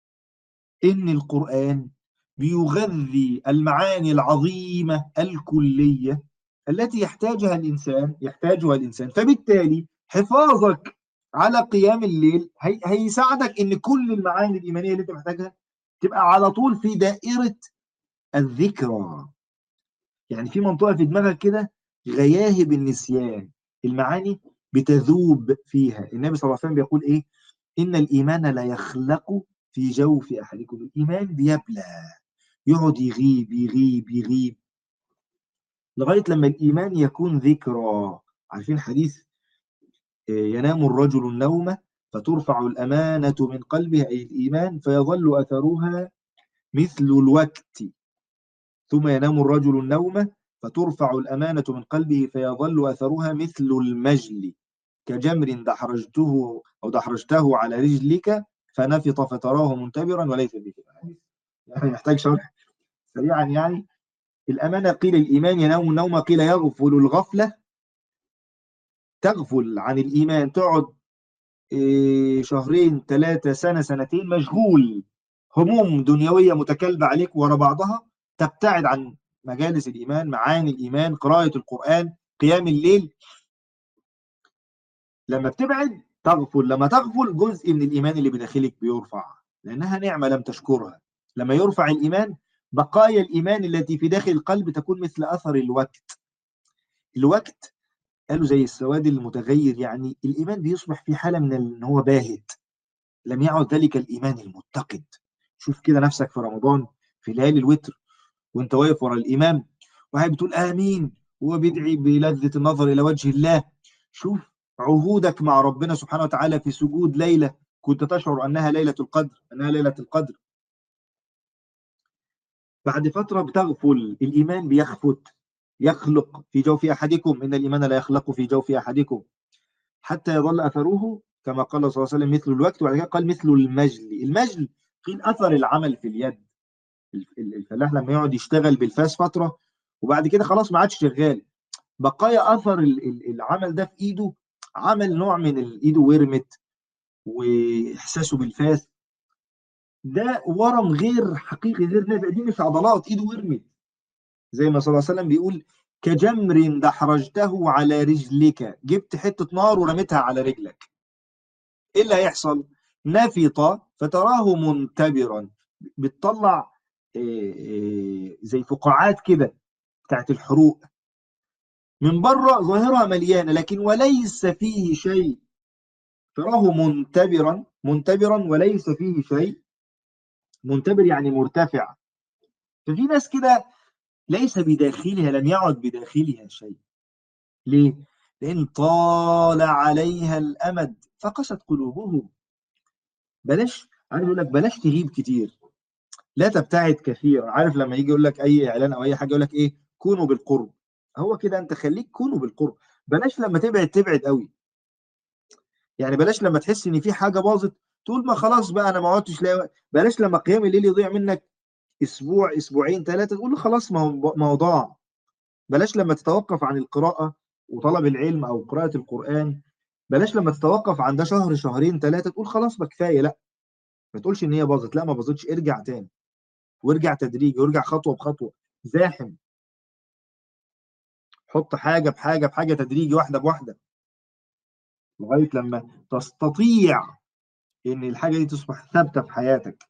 Speaker 2: ان القران بيغذي المعاني العظيمه الكليه التي يحتاجها الانسان يحتاجها الانسان فبالتالي حفاظك على قيام الليل هي هيساعدك ان كل المعاني الايمانيه اللي انت محتاجها تبقى على طول في دائره الذكرى يعني في منطقة في دماغك كده غياهب النسيان المعاني بتذوب فيها النبي صلى الله عليه وسلم بيقول ايه ان الايمان لا يخلق في جوف احدكم الايمان بيبلى يقعد يغيب يغيب يغيب لغايه لما الايمان يكون ذكرى عارفين حديث إيه، ينام الرجل النوم فترفع الامانه من قلبه اي الايمان فيظل اثرها مثل الوقت ثم ينام الرجل النوم فترفع الأمانة من قلبه فيظل أثرها مثل المجل كجمر دحرجته أو دحرجته على رجلك فنفط فتراه منتبرا وليس به يعني يحتاج شرح سريعا يعني الأمانة قيل الإيمان ينام النوم قيل يغفل الغفلة تغفل عن الإيمان تقعد إيه، شهرين ثلاثة سنة سنتين مشغول هموم دنيوية متكالبة عليك ورا بعضها تبتعد عن مجالس الإيمان معاني الإيمان قراءة القرآن قيام الليل لما بتبعد تغفل لما تغفل جزء من الإيمان اللي بداخلك بيرفع لأنها نعمة لم تشكرها لما يرفع الإيمان بقايا الإيمان التي في داخل القلب تكون مثل أثر الوقت الوقت قالوا زي السواد المتغير يعني الإيمان بيصبح في حالة من إن هو باهت لم يعد ذلك الإيمان المتقد شوف كده نفسك في رمضان في ليالي الوتر وانت واقف ورا الإمام وهي بتقول آمين وهو بيدعي بلذة النظر إلى وجه الله شوف عهودك مع ربنا سبحانه وتعالى في سجود ليلة كنت تشعر أنها ليلة القدر أنها ليلة القدر بعد فترة بتغفل الإيمان بيخفت يخلق في جوف أحدكم إن الإيمان لا يخلق في جوف أحدكم حتى يظل أثره كما قال صلى الله عليه وسلم مثل الوقت وبعد كده قال مثل المجل المجل قيل أثر العمل في اليد الفلاح لما يقعد يشتغل بالفاس فترة وبعد كده خلاص ما عادش شغال بقايا أثر العمل ده في إيده عمل نوع من إيده ورمت وإحساسه بالفاس ده ورم غير حقيقي غير نافع دي مش عضلات إيده ورمت زي ما صلى الله عليه وسلم بيقول كجمر دحرجته على رجلك جبت حتة نار ورميتها على رجلك ايه اللي هيحصل نفط فتراه منتبرا بتطلع زي فقاعات كده بتاعت الحروق من بره ظاهرها مليانة لكن وليس فيه شيء تراه منتبرا منتبرا وليس فيه شيء منتبر يعني مرتفع ففي ناس كده ليس بداخلها لم يعد بداخلها شيء ليه؟ لأن طال عليها الأمد فقست قلوبهم بلاش عارف يقول لك بلاش تغيب كتير لا تبتعد كثير عارف لما يجي يقول لك أي إعلان أو أي حاجة يقول لك إيه كونوا بالقرب هو كده أنت خليك كونوا بالقرب بلاش لما تبعد تبعد قوي يعني بلاش لما تحس إن في حاجة باظت تقول ما خلاص بقى أنا ما عدتش لاقي بلاش لما قيام الليل يضيع منك اسبوع اسبوعين ثلاثه تقول له خلاص ما هو ما هو ضاع بلاش لما تتوقف عن القراءه وطلب العلم او قراءه القران بلاش لما تتوقف عن ده شهر شهرين ثلاثه تقول خلاص بقى كفايه لا ما تقولش ان هي باظت لا ما باظتش ارجع تاني وارجع تدريجي وارجع خطوه بخطوه زاحم حط حاجه بحاجه بحاجه تدريجي واحده بواحده لغايه لما تستطيع ان الحاجه دي تصبح ثابته في حياتك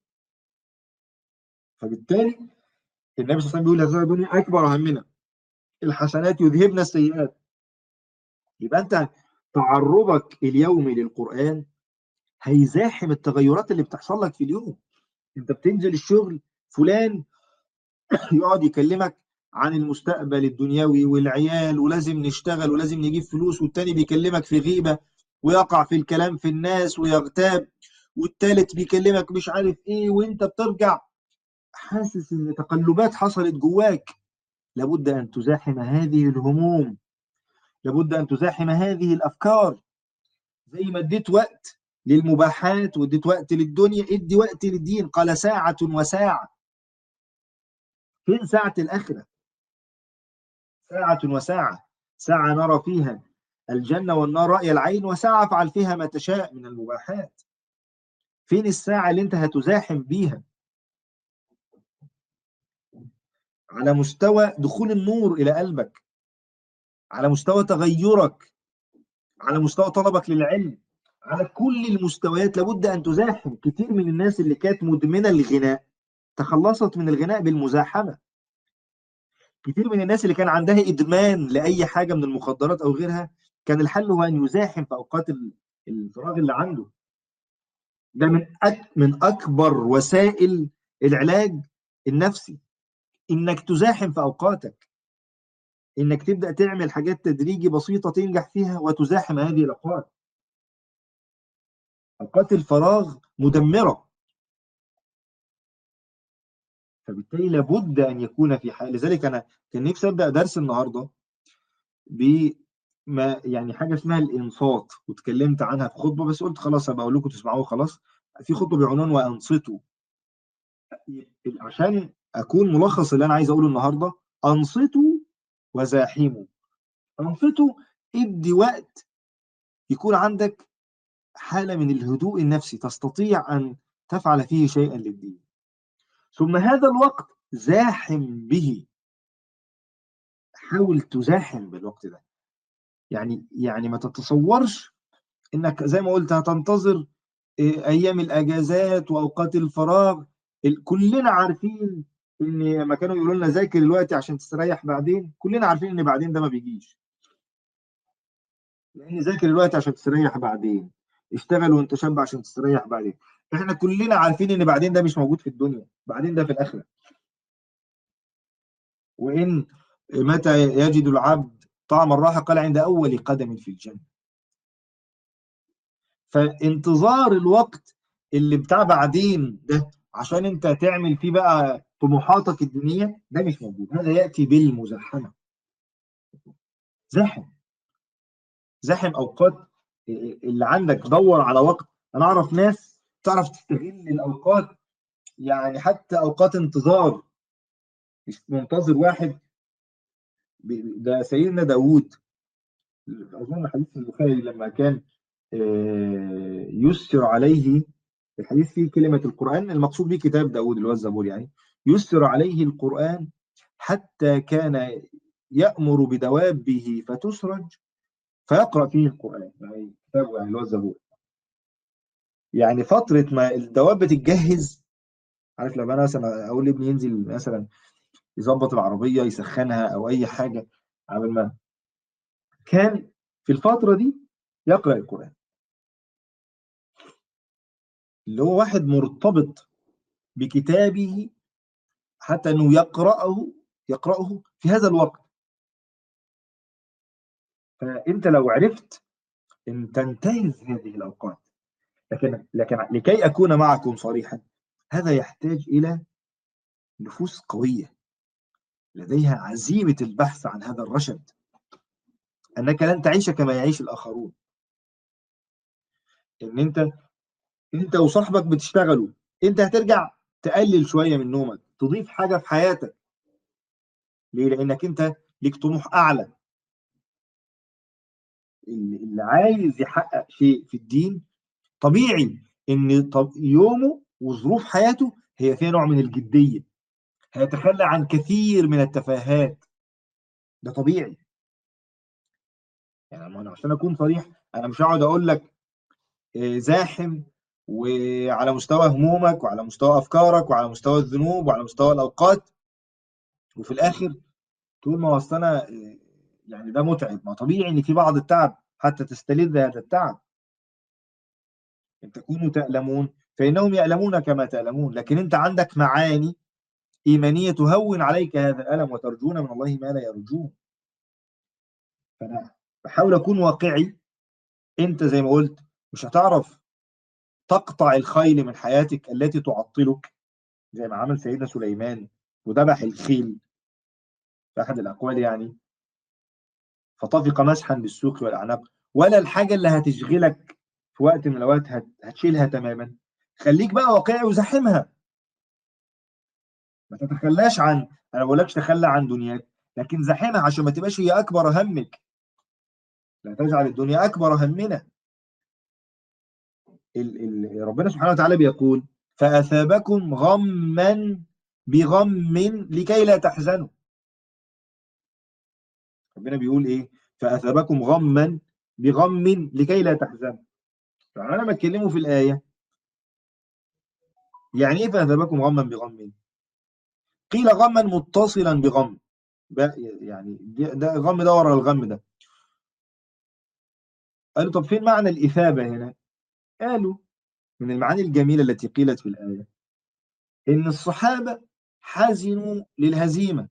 Speaker 2: فبالتالي النبي صلى الله عليه وسلم بيقول هذا الدنيا اكبر همنا الحسنات يذهبن السيئات يبقى انت تعرضك اليومي للقران هيزاحم التغيرات اللي بتحصل لك في اليوم انت بتنزل الشغل فلان يقعد يكلمك عن المستقبل الدنيوي والعيال ولازم نشتغل ولازم نجيب فلوس والتاني بيكلمك في غيبة ويقع في الكلام في الناس ويغتاب والتالت بيكلمك مش عارف ايه وانت بترجع حاسس ان تقلبات حصلت جواك لابد ان تزاحم هذه الهموم لابد ان تزاحم هذه الافكار زي ما اديت وقت للمباحات واديت وقت للدنيا ادي وقت للدين قال ساعة وساعة فين ساعة الآخرة ساعة وساعة ساعة نرى فيها الجنة والنار رأي العين وساعة افعل فيها ما تشاء من المباحات فين الساعة اللي انت هتزاحم بيها على مستوى دخول النور إلى قلبك على مستوى تغيرك على مستوى طلبك للعلم على كل المستويات لابد أن تزاحم كتير من الناس اللي كانت مدمنة للغناء تخلصت من الغناء بالمزاحمة كتير من الناس اللي كان عندها إدمان لأي حاجة من المخدرات أو غيرها كان الحل هو أن يزاحم في أوقات الفراغ اللي عنده ده من أك من أكبر وسائل العلاج النفسي انك تزاحم في اوقاتك انك تبدا تعمل حاجات تدريجي بسيطه تنجح فيها وتزاحم هذه الاوقات اوقات الفراغ مدمره فبالتالي لابد ان يكون في حال لذلك انا كان نفسي ابدا درس النهارده بما يعني حاجه اسمها الانصات واتكلمت عنها في خطبه بس قلت خلاص هبقى اقول لكم تسمعوه خلاص في خطبه بعنوان وانصتوا عشان اكون ملخص اللي انا عايز اقوله النهارده انصتوا وزاحموا انصتوا ادي وقت يكون عندك حاله من الهدوء النفسي تستطيع ان تفعل فيه شيئا للدين ثم هذا الوقت زاحم به حاول تزاحم بالوقت ده يعني يعني ما تتصورش انك زي ما قلت هتنتظر ايام الاجازات واوقات الفراغ كلنا عارفين ان لما كانوا يقولوا لنا ذاكر دلوقتي عشان تستريح بعدين كلنا عارفين ان بعدين ده ما بيجيش لان ذاكر دلوقتي عشان تستريح بعدين اشتغل وانت شاب عشان تستريح بعدين احنا كلنا عارفين ان بعدين ده مش موجود في الدنيا بعدين ده في الاخره وان متى يجد العبد طعم الراحه قال عند اول قدم في الجنه فانتظار الوقت اللي بتاع بعدين ده عشان انت تعمل فيه بقى طموحاتك الدينيه ده مش موجود هذا ياتي بالمزاحمه زاحم زاحم اوقات اللي عندك دور على وقت انا اعرف ناس تعرف تستغل الاوقات يعني حتى اوقات انتظار منتظر واحد ب- ده سيدنا داوود اظن حديث البخاري لما كان آه، يسر عليه الحديث فيه كلمة القرآن المقصود به كتاب داود اللي هو الزبور يعني يسر عليه القرآن حتى كان يأمر بدوابه فتسرج فيقرأ فيه القرآن يعني كتابه يعني اللي هو الزبور يعني فترة ما الدواب بتتجهز عارف لما انا مثلا اقول لابني ينزل مثلا يظبط العربية يسخنها او اي حاجة عمل ما كان في الفترة دي يقرأ القرآن اللي هو واحد مرتبط بكتابه حتى انه يقرأه يقرأه في هذا الوقت فانت لو عرفت ان تنتهز هذه الاوقات لكن لكن لكي اكون معكم صريحا هذا يحتاج الى نفوس قويه لديها عزيمه البحث عن هذا الرشد انك لن تعيش كما يعيش الاخرون ان انت انت وصاحبك بتشتغلوا انت هترجع تقلل شويه من نومك تضيف حاجه في حياتك ليه لانك انت ليك طموح اعلى اللي اللي عايز يحقق شيء في الدين طبيعي ان طب يومه وظروف حياته هي فيها نوع من الجديه هيتخلى عن كثير من التفاهات ده طبيعي يعني ما انا عشان اكون صريح انا مش هقعد اقول لك آه، زاحم وعلى مستوى همومك وعلى مستوى افكارك وعلى مستوى الذنوب وعلى مستوى الاوقات وفي الاخر تقول ما هو أصل انا آه، يعني ده متعب ما طبيعي ان في بعض التعب حتى تستلذ هذا التعب ان تكونوا تألمون فإنهم يألمون كما تألمون لكن أنت عندك معاني إيمانية تهون عليك هذا الألم وترجون من الله ما لا يرجون فأنا بحاول أكون واقعي أنت زي ما قلت مش هتعرف تقطع الخيل من حياتك التي تعطلك زي ما عمل سيدنا سليمان وذبح الخيل في أحد الأقوال يعني فطفق مسحا بالسوق والأعناق ولا الحاجة اللي هتشغلك في وقت من الأوقات هت- هتشيلها تماما خليك بقى واقعي وزاحمها ما تتخلاش عن انا ما بقولكش تخلى عن دنياك لكن زاحمها عشان ما تبقاش هي اكبر همك لا تجعل الدنيا اكبر همنا ال ال ربنا سبحانه وتعالى بيقول فاثابكم غما بغم لكي لا تحزنوا ربنا بيقول ايه فاثابكم غما بغم لكي لا تحزنوا فانا لما اتكلموا في الايه يعني ايه فاثابكم غما بغم قيل غما متصلا بغم بقى يعني ده ده الغم ده ورا الغم ده قالوا طب فين معنى الإثابة هنا قالوا من المعاني الجميلة التي قيلت في الآية إن الصحابة حزنوا للهزيمة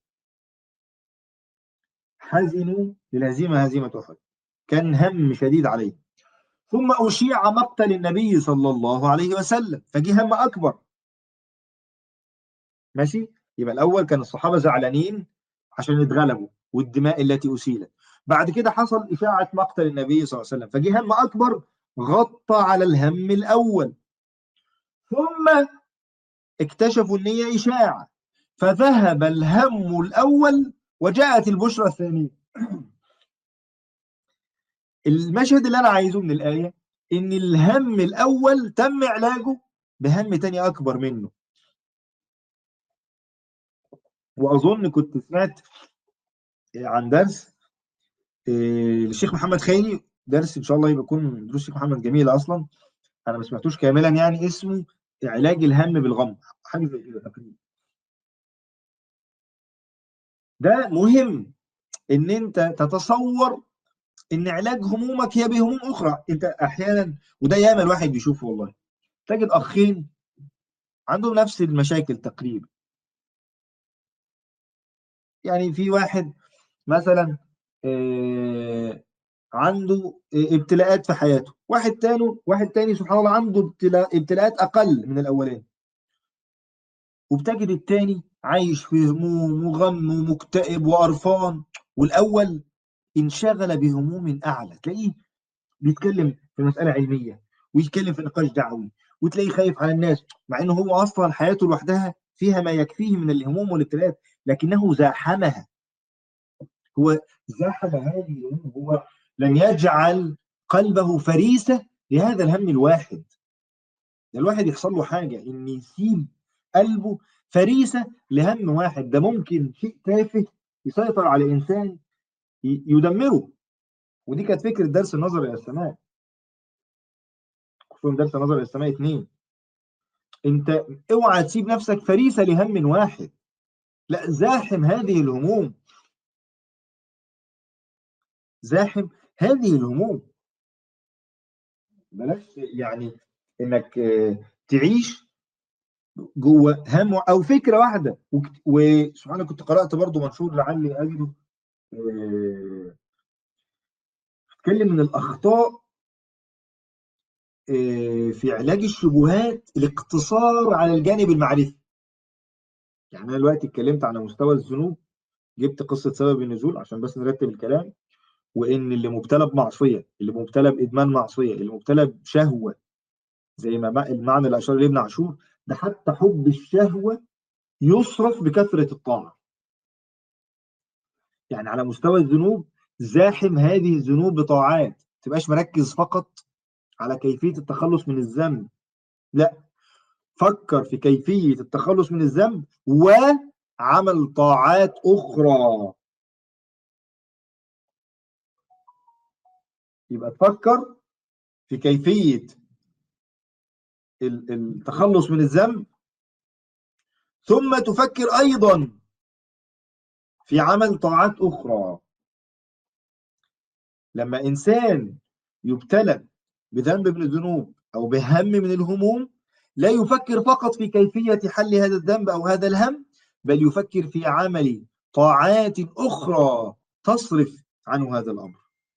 Speaker 2: حزنوا للهزيمة هزيمة أحد كان هم شديد عليه ثم أشيع مقتل النبي صلى الله عليه وسلم فجه هم أكبر ماشي يبقى الأول كان الصحابة زعلانين عشان اتغلبوا والدماء التي أسيلت بعد كده حصل إشاعة مقتل النبي صلى الله عليه وسلم فجه هم أكبر غطى على الهم الأول ثم اكتشفوا ان هي اشاعه فذهب الهم الاول وجاءت البشرى الثانيه المشهد اللي انا عايزه من الايه ان الهم الاول تم علاجه بهم تاني اكبر منه واظن كنت سمعت عن درس آه، للشيخ محمد خيري درس ان شاء الله يبقى يكون دروس الشيخ محمد جميله اصلا انا ما سمعتوش كاملا يعني اسمه علاج الهم بالغم حاجه زي كده تقريبا ده مهم ان انت تتصور ان علاج همومك هي بهموم اخرى انت احيانا وده ياما الواحد بيشوفه والله تجد اخين عندهم نفس المشاكل تقريبا يعني في واحد مثلا آه، عنده آه، ابتلاءات في حياته واحد تاني واحد تاني سبحان الله عنده ابتلاء ابتلاءات اقل من الاولاني وبتجد التاني عايش في هموم وغم ومكتئب وقرفان والاول انشغل بهموم اعلى تلاقيه بيتكلم في مساله علميه ويتكلم في نقاش دعوي وتلاقيه خايف على الناس مع انه هو اصلا حياته لوحدها فيها ما يكفيه من الهموم والابتلاءات لكنه زاحمها هو زاحم هذه الهموم هو لم يجعل قلبه فريسه لهذا الهم الواحد ده الواحد يحصل له حاجه ان يسيب قلبه فريسه لهم واحد ده ممكن شيء تافه يسيطر على انسان ي- يدمره ودي كانت فكره درس النظر الى السماء خصوصا درس النظر الى السماء اثنين انت اوعى تسيب نفسك فريسه لهم واحد لا زاحم هذه الهموم زاحم هذه الهموم بلاش يعني انك آه، تعيش جوه هم او فكره واحده وكت- وسبحان الله كنت قرات برضو منشور لعلي اجده آه، بيتكلم من الاخطاء آه، في علاج الشبهات الاقتصار على الجانب المعرفي يعني انا دلوقتي اتكلمت على مستوى الذنوب جبت قصه سبب النزول عشان بس نرتب الكلام وان اللي مبتلى بمعصيه اللي مبتلى بادمان معصيه اللي مبتلى بشهوه زي ما بقى المعنى اللي اشار اليه ابن عاشور ده حتى حب الشهوه يصرف بكثره الطاعه يعني على مستوى الذنوب زاحم هذه الذنوب بطاعات ما تبقاش مركز فقط على كيفيه التخلص من الذنب لا فكر في كيفيه التخلص من الذنب وعمل طاعات اخرى يبقى تفكر في كيفيه ال- التخلص من الذنب ثم تفكر ايضا في عمل طاعات اخرى لما انسان يبتلى بذنب من الذنوب او بهم من الهموم لا يفكر فقط في كيفيه حل هذا الذنب او هذا الهم بل يفكر في عمل طاعات اخرى تصرف عنه هذا الامر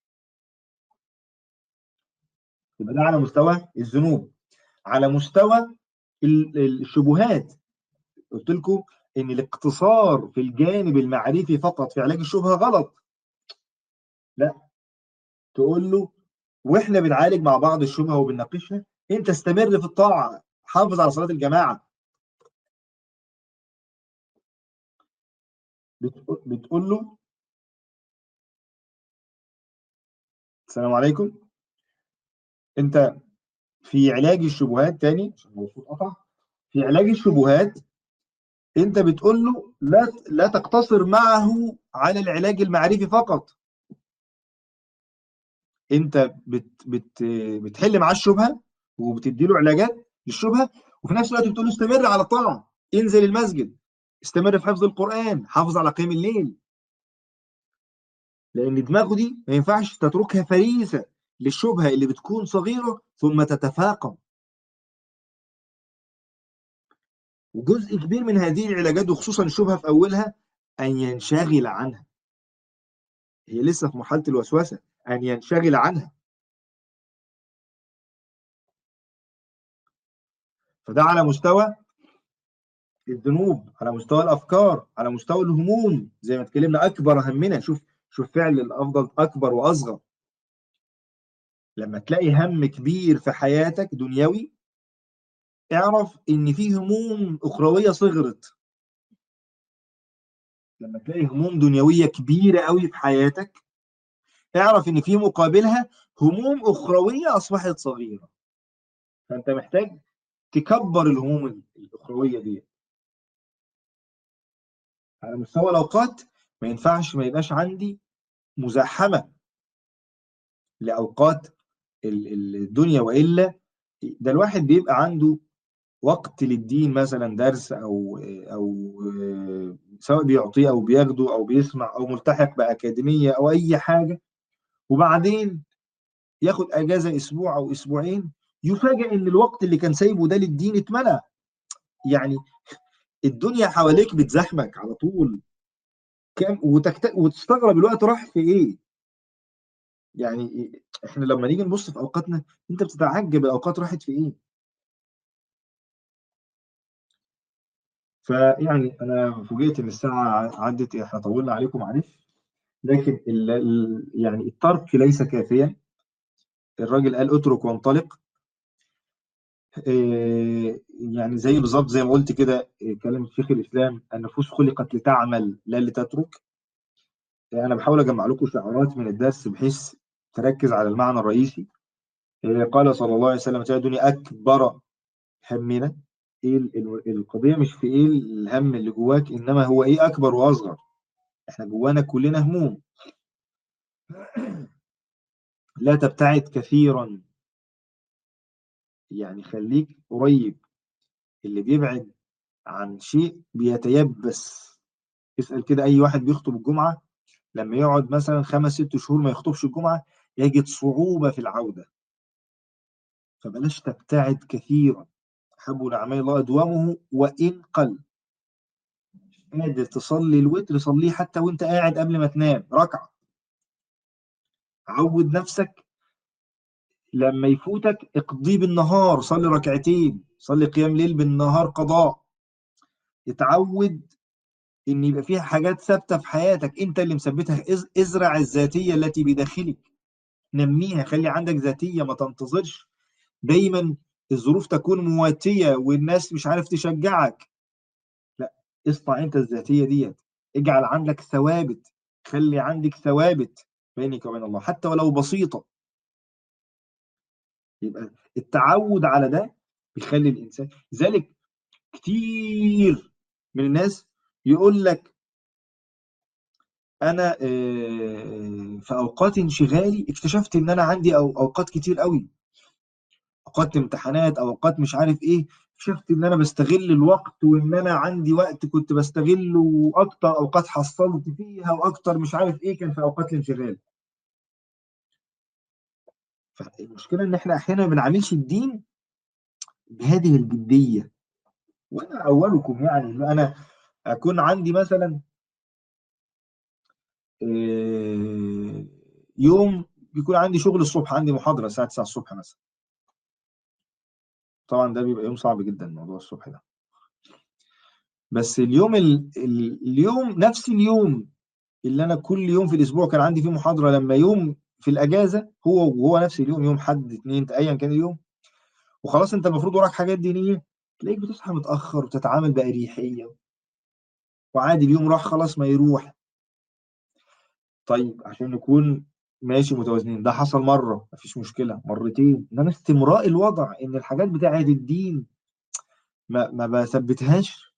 Speaker 2: يبقى ده على مستوى الذنوب على مستوى ال- الشبهات قلت لكم ان الاقتصار في الجانب المعرفي فقط في علاج الشبهه غلط لا تقول له واحنا بنعالج مع بعض الشبهه وبنناقشها انت استمر في الطاعه حافظ على صلاه الجماعه بتقول بتقول له السلام عليكم انت في علاج الشبهات تاني عشان هو الصوت قطع في علاج الشبهات انت بتقول له لا لا تقتصر معه على العلاج المعرفي فقط انت بت بت بتحل معاه الشبهه وبتدي له علاجات للشبهه وفي نفس الوقت بتقول له استمر على الطاعه انزل المسجد استمر في حفظ القران حافظ على قيام الليل لان دماغه دي ما ينفعش تتركها فريسه للشبهه اللي بتكون صغيره ثم تتفاقم وجزء كبير من هذه العلاجات وخصوصا الشبهه في اولها ان ينشغل عنها هي لسه في مرحله الوسوسه ان ينشغل عنها فده على مستوى الذنوب على مستوى الافكار على مستوى الهموم زي ما اتكلمنا اكبر همنا شوف شوف فعل الافضل اكبر واصغر لما تلاقي هم كبير في حياتك دنيوي اعرف ان في هموم اخرويه صغرت لما تلاقي هموم دنيويه كبيره قوي في حياتك اعرف ان في مقابلها هموم اخرويه اصبحت صغيره فانت محتاج تكبر الهموم الاخرويه دي على مستوى الاوقات ما ينفعش ما يبقاش عندي مزاحمه لاوقات ال- ال- الدنيا والا ده الواحد بيبقى عنده وقت للدين مثلا درس او او سواء بيعطيه او بياخده او بيسمع او ملتحق باكاديميه او اي حاجه وبعدين ياخد اجازه اسبوع او اسبوعين يفاجئ ان الوقت اللي كان سايبه ده للدين اتملى يعني الدنيا حواليك بتزحمك على طول كام وتكت... وتستغرب الوقت راح في ايه يعني احنا لما نيجي نبص في اوقاتنا انت بتتعجب الاوقات راحت في ايه فيعني انا فوجئت ان الساعه عدت احنا طولنا عليكم معلش لكن ال ال يعني الترك ليس كافيا الراجل قال اترك وانطلق إيه يعني زي بالظبط زي ما قلت كده إيه كلام شيخ الاسلام النفوس خلقت لتعمل لا لتترك إيه انا بحاول اجمع لكم شعارات من الدرس بحيث تركز على المعنى الرئيسي إيه قال صلى الله عليه وسلم تجدني اكبر همنا ايه القضيه مش في ايه الهم اللي جواك انما هو ايه اكبر واصغر احنا جوانا كلنا هموم لا تبتعد كثيرا يعني خليك قريب اللي بيبعد عن شيء بيتيبس اسأل كده أي واحد بيخطب الجمعة لما يقعد مثلا خمس ست شهور ما يخطبش الجمعة يجد صعوبة في العودة فبلاش تبتعد كثيرا أحب الأعمال الله أدومه وإن قل قادر تصلي الوتر صليه حتى وانت قاعد قبل ما تنام ركعة عود نفسك لما يفوتك اقضيه بالنهار صلي ركعتين صلي قيام ليل بالنهار قضاء اتعود ان يبقى فيها حاجات ثابته في حياتك انت اللي مثبتها ازرع الذاتيه التي بداخلك نميها خلي عندك ذاتيه ما تنتظرش دايما الظروف تكون مواتيه والناس مش عارف تشجعك لا اصنع انت الذاتيه ديت اجعل عندك ثوابت خلي عندك ثوابت بينك وبين الله حتى ولو بسيطه يبقى التعود على ده بيخلي الانسان لذلك كتير من الناس يقول لك انا في اوقات انشغالي اكتشفت ان انا عندي اوقات كتير قوي اوقات امتحانات او اوقات مش عارف ايه اكتشفت ان انا بستغل الوقت وان انا عندي وقت كنت بستغله اكتر اوقات حصلت فيها واكتر مش عارف ايه كان في اوقات الانشغال فالمشكله ان احنا احيانا ما بنعاملش الدين بهذه الجديه وانا اولكم يعني ان انا اكون عندي مثلا يوم بيكون عندي شغل الصبح عندي محاضره الساعه 9 الصبح مثلا طبعا ده بيبقى يوم صعب جدا موضوع الصبح ده بس اليوم ال... اليوم نفس اليوم اللي انا كل يوم في الاسبوع كان عندي فيه محاضره لما يوم في الاجازه هو وهو نفس اليوم يوم حد اثنين ايا كان اليوم وخلاص انت المفروض وراك حاجات دينيه تلاقيك بتصحى متاخر وتتعامل باريحيه وعادي اليوم راح خلاص ما يروح طيب عشان نكون ماشي متوازنين ده حصل مره مفيش مشكله مرتين انما استمراء الوضع ان الحاجات بتاعه الدين ما ما بثبتهاش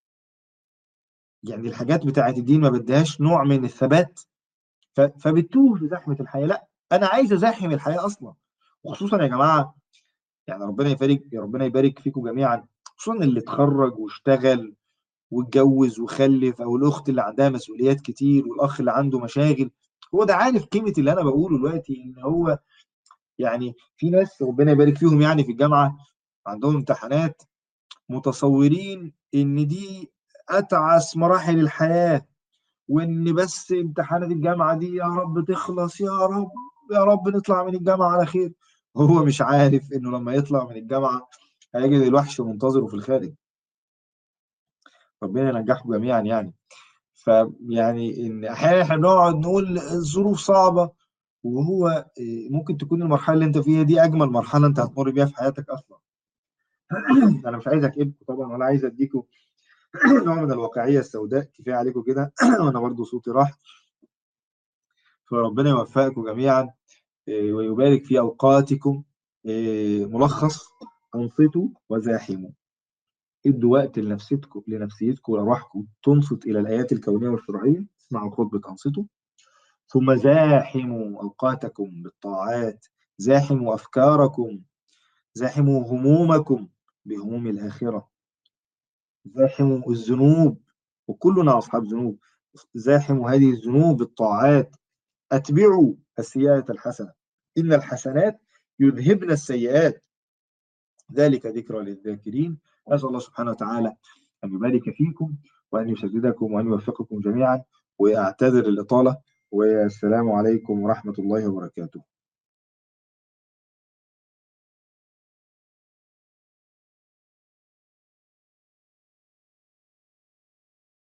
Speaker 2: يعني الحاجات بتاعه الدين ما بديهاش نوع من الثبات فبتوه في زحمه الحياه لا انا عايز ازاحم الحياه اصلا وخصوصا يا جماعه يعني ربنا يبارك يا ربنا يبارك فيكم جميعا خصوصا اللي اتخرج واشتغل واتجوز وخلف او الاخت اللي عندها مسؤوليات كتير والاخ اللي عنده مشاغل هو ده عارف قيمه اللي انا بقوله دلوقتي ان هو يعني في ناس ربنا يبارك فيهم يعني في الجامعه عندهم امتحانات متصورين ان دي اتعس مراحل الحياه وان بس امتحانات الجامعه دي يا رب تخلص يا رب يا رب نطلع من الجامعه على خير هو مش عارف انه لما يطلع من الجامعه هيجد الوحش منتظره في الخارج ربنا ينجحكم جميعا يعني فيعني ان احيانا احنا بنقعد نقول الظروف صعبه وهو ممكن تكون المرحله اللي انت فيها دي اجمل مرحله انت هتمر بيها في حياتك اصلا انا مش عايز اكئبكم طبعا ولا عايز اديكم نوع من الواقعيه السوداء كفايه عليكم كده وانا برضو صوتي راح فربنا يوفقكم جميعا ويبارك في اوقاتكم ملخص انصتوا وزاحموا ادوا وقت لنفسيتكم لنفسيتكم وارواحكم تنصت الى الايات الكونيه والشرعيه اسمعوا خطبه انصتوا ثم زاحموا اوقاتكم بالطاعات زاحموا افكاركم زاحموا همومكم بهموم الاخره زاحموا الذنوب وكلنا اصحاب ذنوب زاحموا هذه الذنوب بالطاعات اتبعوا السيئه الحسنه ان الحسنات يذهبن السيئات ذلك ذكرى للذاكرين نسأل الله سبحانه وتعالى أن يبارك فيكم وأن يسددكم وأن يوفقكم جميعا وأعتذر الإطالة والسلام عليكم ورحمة الله وبركاته